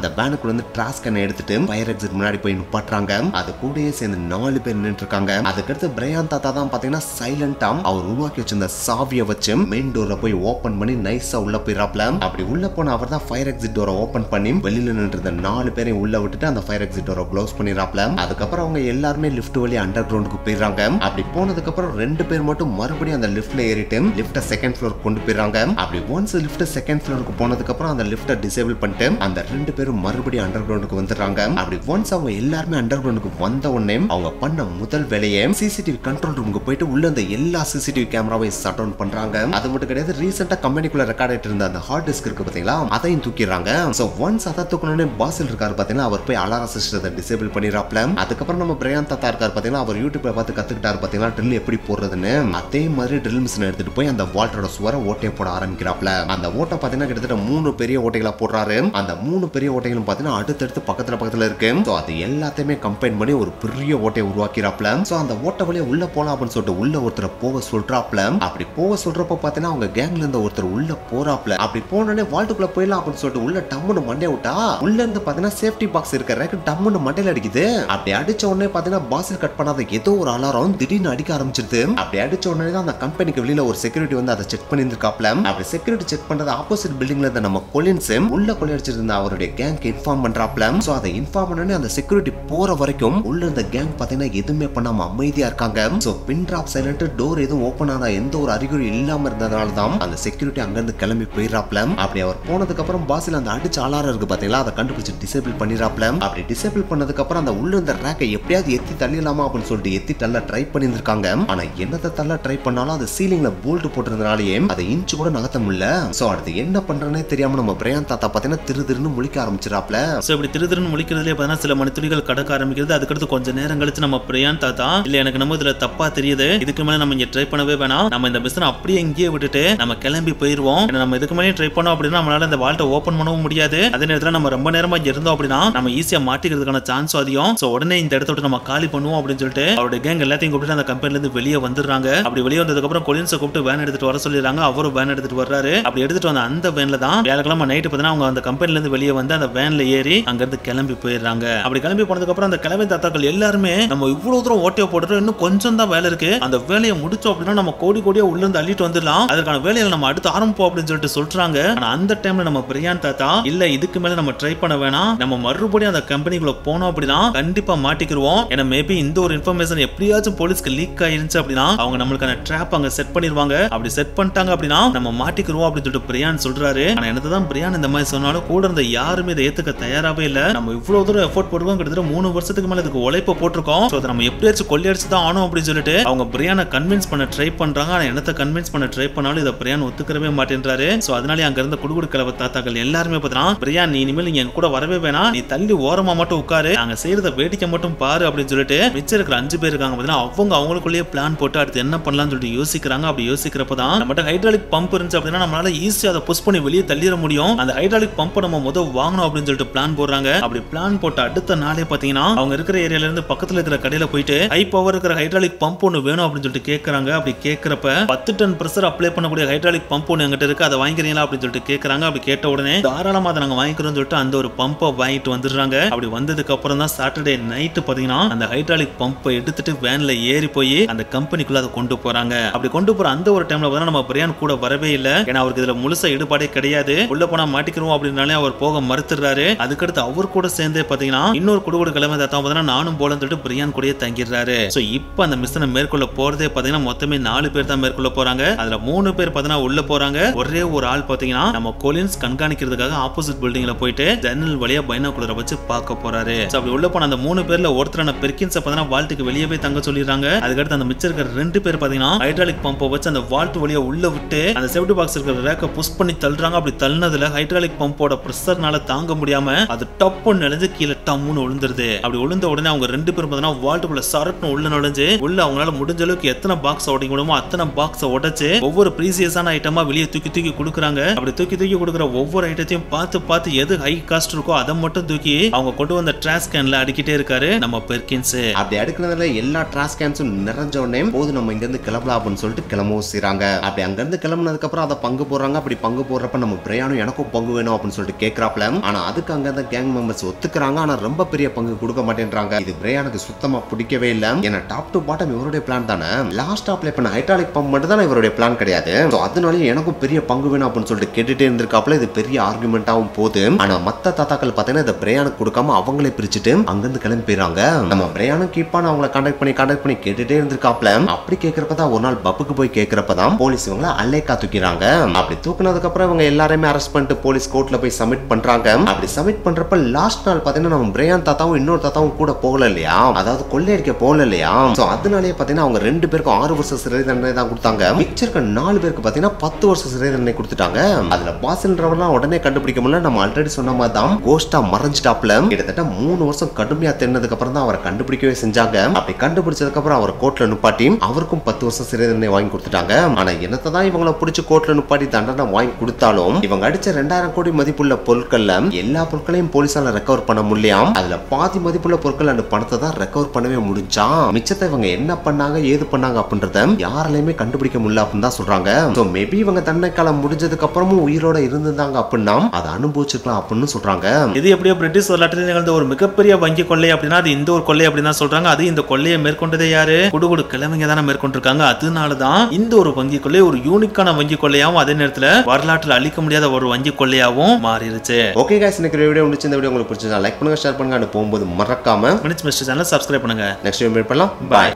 வேனுக்குள்ள இருந்து டிராஸ் கேனை எடுத்துட்டு ஃபயர் எக்ஸிட் முன்னாடி போய் நிப்பாட்டுறாங்க அது கூடயே சேர்ந்து நாலு பேர் நின்னுட்டு இருக்காங்க அதுக்கடுத்து பிரையான் தாத்தா தான் பாத்தீங்கன்னா சைலண்டா அவர் உருவாக்கி வச்சிருந்த சாவியை வச்சு மெயின் டோரை போய் ஓபன் பண்ணி நைஸா உள்ள போயிடறாப்ல அப்படி உள்ள போன அவர் தான் ஃபயர் எக்ஸிட் டோரை ஓபன் பண்ணி வெளியில நின்று இருந்த நாலு பேரையும் உள்ள விட்டுட்டு அந்த ஃபயர் எக்ஸிட் டோரை க்ளோஸ் பண்ணிடுறாப்ல அதுக்கப்புறம் அவங்க எல்லாருமே லிஃப்ட் வழி அண்டர் கிரவுண்டுக்கு போயிடுறாங்க அப்படி போனதுக்கு அப்புறம் ரெண்டு பேர் மட்டும் மறுபடியும் அந்த லிஃப்ட்ல ஏறிட்டு லிஃப்ட்டை செகண்ட் ஃப்ளோர் கொண்டு போயிடுறாங்க அப்படி ஒன்ஸ் லிஃப்ட் செகண்ட் ஃப்ளோருக்கு போனதுக்கு அப்புறம் அந்த லிஃப்ட்டை டிசேபிள் பண்ணிட்டு அந்த ரெண்டு பேரும் மறுபடியும் அண்டர் கிரவுண்டுக்கு வந்துடுறாங்க அப்படி ஒன்ஸ் அவங்க எல்லாருமே அண்டர் கிரவுண்டுக்கு வந்த உடனே அவங்க பண்ண முதல் வேலையை சிசிடிவி கண்ட்ரோல் ரூமுக்கு போயிட்டு உள்ள அந்த எல்லா சிசிடிவி கேமராவையும் ஷட் டவுன் பண்றாங்க அது மட்டும் கிடையாது ரீசெண்டா கம்பெனிக்குள்ள ரெக்கார்ட் ஆயிட்டு இருந்த அந்த ஹார்ட் டிஸ்க் இருக்கு பாத்தீங்களா அதையும் தூக்கிடுறாங்க சோ ஒன்ஸ் அதை தூக்கணும்னே பாசில் இருக்காரு பாத்தீங்கன்னா அவர் போய் அலாரம் சிஸ்டத்தை டிசேபிள் பண்ணிடுறாப்ல அதுக்கப்புறம் நம்ம பிரையான் தாத்தா இருக்காரு பாத்தீங்கன்னா அவர் யூடியூப்ல பார்த்து கத்துக்கிட்டாரு பாத்தீங்களா ட்ரில் எப்படி போடுறதுன்னு அதே மாதிரி ட்ரில் மிஷின் எடுத்துட்டு போய் அந்த வால்டரோட சுவரை ஓட்டையை போட ஆரம்பிக்கிறாப்ல அந்த ஓட்டை பாத்தீங்கன்னா கிட்டத்தட்ட மூணு பெரிய ஓட்டைகளா போடுறாரு அந்த மூணு பெரிய ஓட்டைகளும் பாத்தீங்கன்னா அடுத்தடுத்து பக்கத்துல பக்கத்துல இருக்கு சோ அது எல்லாத்தையுமே கம்பைன் பண்ணி ஒரு பெரிய ஓட்டையை உருவாக்கிறாப்ல சோ அந்த ஓட்டை வழியா உள்ள போலாம் அப்படின்னு சொல்லிட்டு உள்ள ஒருத்தரை போக சொல்றாப்ல அப்படி போக சொல்றப்ப பாத்தீங்கன்னா அவங்க கேங்ல இருந்த ஒருத்தர் உள்ள போறாப்ல அப்படி போனோடனே வால்ட்டுக்குள்ள போயிடலாம் அப்படின்னு சொல்லிட்டு உள்ள டம்முன்னு மண்டைய விட்டா உள்ள இருந்து பாத்தீங்கன்னா சேஃப்டி பாக்ஸ் இருக்க ரேக்கு டம்முன்னு மண்டையில அடிக்குது அப்படி அடிச்ச உடனே பாத்தீங்கன்னா பாசில் கட் பண்ணாத ஏதோ ஒரு அலாரம் திடீர்னு அடிக்க ஆரம்பிச்சிருது அப்படி அடிச்ச உடனே தான் அந்த கம்பெனிக்கு வெளியில ஒரு செக்யூரிட்டி வந்து அதை செக் பண்ணியிருக்காப்ல அப்படி செக்யூரிட்டி செக் பண்றது ஆப்போசிட் பில்டிங்ல இருந்த நம்ம கொலின்ஸ் உள்ள கொள்ளையடிச்சிருந்த அவருடைய கேங்க்கு இன்ஃபார்ம் பண்றாப்ல சோ அதை இன்ஃபார்ம் பண்ணனே அந்த செக்யூரிட்டி போற வரைக்கும் உள்ள இருந்த கேங் பாத்தீங்கன்னா எதுவுமே பண்ணாம அமைதியா இருக்காங்க so pin drop silent door எதுவும் ஓபன் ஆன எந்த ஒரு அறிகுறி இல்லாம இருந்ததுனால தான் அந்த செக்யூரிட்டி அங்க இருந்து கிளம்பி போயிடுறாப்ல அப்படி அவர் போனதுக்கு அப்புறம் பாசில் அந்த அடிச்ச அலாரம் இருக்கு பாத்தீங்களா அதை கண்டுபிடிச்சு டிசேபிள் பண்ணிடுறாப்ல அப்படி டிசேபிள் பண்ணதுக்கு அப்புறம் அந்த உள்ள இருந்த ரேக்கை எப்படியாவது எத்தி தள்ளிடலாமா அப்படின்னு சொல்லிட்டு எத்தி தள்ள ட்ரை பண்ணியிருக்காங்க ஆனா என்னத்தை தள்ள ட்ரை பண்ணாலும் அது சீலிங்ல போல்ட் போட்டிருந்தனாலேயே அதை இன்ச்சு கூட நகர்த்த முடியல சோ அடுத்து என்ன பண்றேனே தெரியாம நம்ம பிரயான் தாத்தா பாத்தீங்கன்னா திரு திருன்னு முழிக்க ஆரம்பிச்சிடாப்ல சோ இப்படி திரு திருன்னு முழிக்கிறதுலே பார்த்தீங்கன்னா சில மணித்துளிகள் கடக்க ஆரம்பிக்கிறது அதுக்கடுத்து கொஞ்ச நேரம் கழிச்சு நம்ம பிரியான் தாத்தா இல்ல எனக்கு நம்ம இதுல தப்பா தெரியுது இதுக்கு மேல நம்ம இங்க ட்ரை பண்ணவே வேணாம் நம்ம இந்த பிசினஸ் அப்படியே இங்கேயே விட்டுட்டு நம்ம கிளம்பி போயிருவோம் ஏன்னா நம்ம இதுக்கு மேலே ட்ரை பண்ணோம் அப்படின்னா நம்மளால இந்த வால்ட்டை ஓபன் பண்ணவும் முடியாது அதே நேரத்துல நம்ம ரொம்ப நேரமா இங்க இருந்தோம் அப்படின்னா நம்ம ஈஸியா மாட்டிக்கிறதுக்கான சான்ஸ் அதிகம் சோ உடனே இந்த இடத்த விட்டு நம்ம காலி பண்ணுவோம் அப்படின்னு சொல்லிட்டு அவருடைய கேங் எல்லாத்தையும் கூப்பிட்டு அந்த கம்பெனில இருந்து வெளியே வந்துடுறாங்க அப்படி வெளியே வந்ததுக்கு அப்புறம் கொலின்ஸை கூப்பிட்டு வேன் எடுத்துட்டு வர சொல்லிடுறாங்க அவரும் வேன் எடுத்துட்டு வர்றாரு அப்படி எடுத்துட்டு வந்த அந்த வேன்ல தான் வியாழக்கிழமை நைட்டு பார்த்தீங்கன்னா அவங்க அந்த கம்பெனில இருந்து வெளியே வந்து அந்த வேன்ல ஏறி அங்க இருந்து கிளம்பி போயிடுறாங்க அப்படி கிளம்பி போனதுக்கு அப்புறம் அந்த கிளம்பி தாத்தாக்கள் எல்லாருமே நம்ம இவ்வளவு தூரம் ஓட்டிய போட்டுட்டு இன்னும் கொஞ்சம் தான் வேலை இருக்கு அந்த வேலையை முடிச்சோம் அப்படின்னா நம்ம கோடி கோடியா உள்ள இருந்து அள்ளிட்டு வந்துடலாம் அதற்கான வேலையில நம்ம அடுத்து ஆரம்பிப்போம் அப்படின்னு சொல்லிட்டு சொல்றாங்க ஆனா அந்த டைம்ல நம்ம பிரியான் தாத்தா இல்ல இதுக்கு மேல நம்ம ட்ரை பண்ண வேணாம் நம்ம மறுபடியும் அந்த கம்பெனிக்குள்ள போனோம் அப்படின்னா கண்டிப்பா மாட்டிக்கிருவோம் ஏன்னா மேபி இந்த ஒரு இன்ஃபர்மேஷன் எப்படியாச்சும் போலீஸ்க்கு லீக் ஆயிருந்துச்சு அப்படின்னா அவங்க நம்மளுக்கான ட்ராப் அங்க செட் பண்ணிருவாங்க அப்படி செட் பண்ணிட்டாங்க அப்படின்னா நம்ம மாட்டிக்கிருவோம் அப்படின்னு சொல்லிட்டு பிரியான் சொல்றாரு ஆனா என்னதான் பிரியான் இந்த மாதிரி சொன்னாலும் கூட இருந்த யாருமே இதை ஏத்துக்க தயாராகவே இல்ல நம்ம இவ்வளவு தூரம் எஃபோர்ட் போட்டுருக்கோம் கிட்டத்தட்ட மூணு வருஷத்துக்கு மேல இதுக்கு உழைப்ப போட்டிருக்கோம் So அதை நம்ம எப்படியாச்சும் கொள்ளையடிச்சு தான் ஆனோம் அப்படின்னு சொல்லிட்டு அவங்க பிரியானை கன்வின்ஸ் பண்ண ட்ரை பண்றாங்க ஆனா என்னத்தை கன்வின்ஸ் பண்ண ட்ரை பண்ணாலும் இதை பிரியான் ஒத்துக்கவே மாட்டேன்றாரு சோ அதனாலே அங்க இருந்த குடுகுடு கிளவ தாத்தாக்கள் எல்லாருமே பார்த்தீங்கன்னா பிரியான் நீ இனிமேல் நீங்க எங்க கூட வரவே வேணாம் நீ தள்ளி ஓரமா மட்டும் உட்காரு நாங்க செய்யறத வேடிக்கை மட்டும் பாரு அப்படின்னு சொல்லிட்டு மிச்சம் இருக்கிற அஞ்சு பேர் இருக்காங்க பார்த்தீங்கன்னா அவங்க அவங்களுக்குள்ளேயே பிளான் போட்டு அடுத்து என்ன பண்ணலாம்னு சொல்லிட்டு யோசிக்கிறாங்க அப்படி யோசிக்கிறப்ப தான் நம்மகிட்ட ஹைட்ராலிக் பம்ப் இருந்துச்சு அப்படின்னா நம்மளால ஈஸியா அதை புஷ் பண்ணி வெளியே தள்ளிட முடியும் அந்த ஹைட்ராலிக் பம்பை நம்ம முதல் வாங்கணும் அப்படின்னு சொல்லிட்டு பிளான் போடுறாங்க அப்படி பிளான் போட்ட அடுத்த நாளே பாத்தீங்கன்னா அவங்க இருக்கிற ஏரியால இருந்து பக்கத்துல இருக்கிற கடையில போயிட்டு ஹை பவர் இருக்கிற ஹைட்ராலிக் பம்ப் ஒன்று வேணும் அப்படின்னு சொல்லிட்டு கேட்கறாங்க அப்படி கேட்கறப்ப பத்து டன் பிரஷர் அப்ளை பண்ணக்கூடிய ஹைட்ராலிக் பம்ப் ஒன்று எங்கிட்ட இருக்கு அதை வாங்கிக்கிறீங்களா அப்படின்னு சொல்லிட்டு கேட்கறாங்க அப்படி கேட்ட உடனே தாராளமா அதை நாங்க வாங்கிக்கிறோம்னு சொல்லிட்டு அந்த ஒரு பம்பை வாங்கிட்டு வந்துடுறாங்க அப்படி வந்ததுக்கு அப்புறம் தான் சாட்டர்டே நைட்டு பாத்தீங்கன்னா அந்த ஹைட்ராலிக் பம்பை எடுத்துட்டு வேன்ல ஏறி போய் அந்த கம்பெனிக்குள்ள அதை கொண்டு போறாங்க அப்படி கொண்டு போற அந்த ஒரு டைம்ல பார்த்தா நம்ம பிரியான் கூட வரவே இல்லை ஏன்னா அவருக்கு இதுல முழுசா ஈடுபாடே கிடையாது உள்ள போனா மாட்டிக்கிறோம் அப்படின்னாலே அவர் போக மறுத்துறாரு அதுக்கடுத்து அவர் கூட சேர்ந்தே பாத்தீங்கன்னா இன்னொரு குடுகுடு கிழமை தாத்தா பார்த்தீங்கன்னா நானும் போலன்னு சொல்லிட்டு பிரியான் கூடயே தங்கிடுறாரு சோ இப்போ அந்த மிஷனை மேற்கொள்ள போறதே பாத்தீங்கன்னா மொத்தமே நாலு பேர் தான் மேற்கொள்ள போறாங்க அதுல மூணு பேர் பாத்தீங்கன்னா உள்ள போறாங்க ஒரே ஒரு ஆள் பாத்தீங்கன்னா நம்ம கொலின்ஸ் கண்காணிக்கிறதுக்காக ஆப்போசிட் பில்டிங்ல போயிட்டு ஜன்னல் வழியா பைனாகுலரை வச்சு பார்க்க போறாரு So, அப்படி உள்ள போன அந்த மூணு பேர்ல ஒருத்தரான பெர்கின்ஸ் பாத்தீங்கன்னா வால்ட்டுக்கு வெளியே போய் தங்க சொல்லிடுறாங்க அதுக்கடுத்து அந்த மிச்சம் இருக்கிற ரெண்டு பேர் பாத்தீங்கன்னா ஹைட்ராலிக் பம்பை வச்சு அந்த வால்ட் வழியா உள்ள விட்டு அந்த சேஃப்டி பாக்ஸ் இருக்கிற ரேக்கை புஷ் பண்ணி தள்ளுறாங்க அப்படி தள்ளினதுல ஹைட்ராலிக் பம்போட ப்ரெஷர்னால தாங்க முடியாம அது டப்பு நெளிஞ்சு கீழே டம்முன்னு விழுந்துருது அப்படி விழுந்த உடனே அவங்க ரெண்டு பேரும் பார்த்தீங்கன்னா வால்ட்டுக்குள்ள சரட்னு உள்ள நுழைஞ்சு உள்ள அவங்களால முடிஞ்ச அளவுக்கு எத்தனை பாக்ஸ் உடைக்க முடியுமோ அத்தனை பாக்ஸை உடைச்சு ஒவ்வொரு ப்ரீசியஸான ஐட்டமா வெளியே தூக்கி தூக்கி கொடுக்குறாங்க அப்படி தூக்கி தூக்கி கொடுக்குற ஒவ்வொரு ஐட்டத்தையும் பார்த்து பார்த்து எது ஹை காஸ்ட் இருக்கோ அதை மட்டும் தூக்கி அவங்க கொண்டு வந்த ட்ராஷ் கேன்ல அடிக்கிட்டே இருக்காரு நம்ம பெர்கின்ஸ் அப்படி அடுக்கிறதுல எல்லா டிராஸ் கேன்ஸும் நிறைஞ்ச உடனே போது நம்ம இங்க இருந்து கிளம்பலாம் அப்படின்னு சொல்லிட்டு கிளம்பவும் செய்றாங்க அப்படி அங்க இருந்து கிளம்புனதுக்கு அப்புறம் அதை பங்கு போடுறாங்க அப்படி பங்கு போடுறப்ப நம்ம பிரயாணம் எனக்கும் பங்கு வேணும் அப்படின்னு சொல்லிட்டு கேட்கறாப்ல ஆனா ஆனா அதுக்கு அங்க அந்த கேங் மெம்பர்ஸ் ஒத்துக்கிறாங்க ஆனா ரொம்ப பெரிய பங்கு கொடுக்க மாட்டேன்றாங்க இது பிரேயானுக்கு சுத்தமா பிடிக்கவே இல்ல ஏன்னா டாப் டு பாட்டம் இவருடைய பிளான் தானே லாஸ்ட் அப்ளை பண்ண ஹைட்ராலிக் பம்ப் மட்டும் தான் இவருடைய பிளான் கிடையாது So அதனால எனக்கும் பெரிய பங்கு வேணும் அப்படின்னு சொல்லிட்டு கேட்டுட்டே இருந்திருக்காப்ல இது பெரிய ஆர்குமெண்டாவும் போகுது ஆனா மத்த தாத்தாக்கள் பாத்தீங்கன்னா இதை பிரேயானுக்கு கொடுக்காம அவங்களே பிரிச்சுட்டு அங்கிருந்து கிளம்பி போயிடுறாங்க நம்ம பிரேயானும் கீப்பான அவங்கள கான்டாக்ட் பண்ணி கான்டாக்ட் பண்ணி கேட்டுட்டே இருந்திருக்காப்ல அப்படி கேட்கறப்ப தான் ஒரு நாள் பப்புக்கு போய் கேட்கறப்ப தான் போலீஸ் இவங்கள அல்லேக்கா தூக்கிறாங்க அப்படி தூக்குனதுக்கு அப்புறம் இவங்க எல்லாரையுமே அரெஸ்ட் பண்ணிட்டு போலீஸ் கோர்ட்ல போய் சப்மிட் பண்றாங்க அப்படி சப்மிட் பண்றப்ப லாஸ்ட் நாள் பாத்தீங்கன்னா நம்ம பிரேயான் தாத்தாவும் இன்னொரு தாத்தாவும் கூட போகல இல்லையா அதாவது கொள்ளையடிக்க போகல இல்லையா சோ அதனாலேயே பாத்தீங்கன்னா அவங்க ரெண்டு பேருக்கும் ஆறு வருஷம் சிறை தண்டனை தான் கொடுத்தாங்க மிச்சம் இருக்க நாலு பேருக்கு பாத்தீங்கன்னா பத்து வருஷம் சிறை தண்டனை கொடுத்துட்டாங்க அதுல பாசில்ன்றவர்லாம் உடனே கண்டுபிடிக்க முடியல நம்ம ஆல்ரெடி சொன்ன மாதிரி தான் கோஸ்டா மறைஞ்சிட்டாப்ல கிட்டத்தட்ட மூணு வருஷம் கடுமையா தென்னதுக்கு அப்புறம் தான் அவரை கண்டுபிடிக்கவே செஞ்சாங்க அப்படி கண்டுபிடிச்சதுக்கு அப்புறம் அவர் கோர்ட்ல நிப்பாட்டி அவருக்கும் பத்து வருஷம் சிறை தண்டனை வாங்கி கொடுத்துட்டாங்க ஆனா என்னத்தை தான் இவங்கள பிடிச்சி கோர்ட்ல நிப்பாட்டி தண்டனை வாங்கி கொடுத்தாலும் இவங்க அடிச்ச ரெண்டாயிரம் கோடி மதிப்புள்ள பொருட்கள்ல எல்லா பொருட்களையும் போலீஸால ரெக்கவர் பண்ண முடியலாம் அதுல பாதி மதிப்புள்ள பொருட்கள் அந்த பணத்தை தான் ரெக்கவர் பண்ணவே முடிஞ்சா மிச்சத்தை இவங்க என்ன பண்ணாங்க ஏது பண்ணாங்க அப்படின்றத யாராலையுமே கண்டுபிடிக்க முடியல அப்படின்னு தான் சொல்றாங்க சோ மேபி இவங்க தண்டனை காலம் முடிஞ்சதுக்கு அப்புறமும் உயிரோட இருந்திருந்தாங்க அப்படின்னா அதை அனுபவிச்சிருக்கலாம் அப்படின்னு சொல்றாங்க இது எப்படியோ பிரிட்டிஷ் வரலாற்றில் நிகழ்ந்த ஒரு மிகப்பெரிய வங்கி கொள்ளை அப்படின்னா அது இந்த ஒரு கொள்ளை அப்படின்னு தான் சொல்றாங்க அது இந்த கொள்ளையை மேற்கொண்டதே யாரு குடுகுடு கிழமைங்க தானே மேற்கொண்டிருக்காங்க அதனால தான் இந்த ஒரு வங்கி கொள்ளை ஒரு யூனிக்கான வங்கி கொள்ளையாவும் அதே நேரத்துல வரலாற்றில் அழிக்க முடியாத ஒரு வங்கி கொள்ளையாவும் மாறிடுச்சு ஓகே guys இன்னைக்கு வீடியோ முடிச்சு இந்த வீடியோ உங்களுக்கு பிடிச்சிருந்தா லைக் பண்ணுங்க ஷேர் பண்ணுங்க and போகும்போது மறக்காம மினிட்ஸ் மிஸ்டர் சேனல் சப்ஸ்கிரைப் பண்ணுங்க நெக்ஸ்ட் வீடியோ மீட் பண்ணலாம் பாய்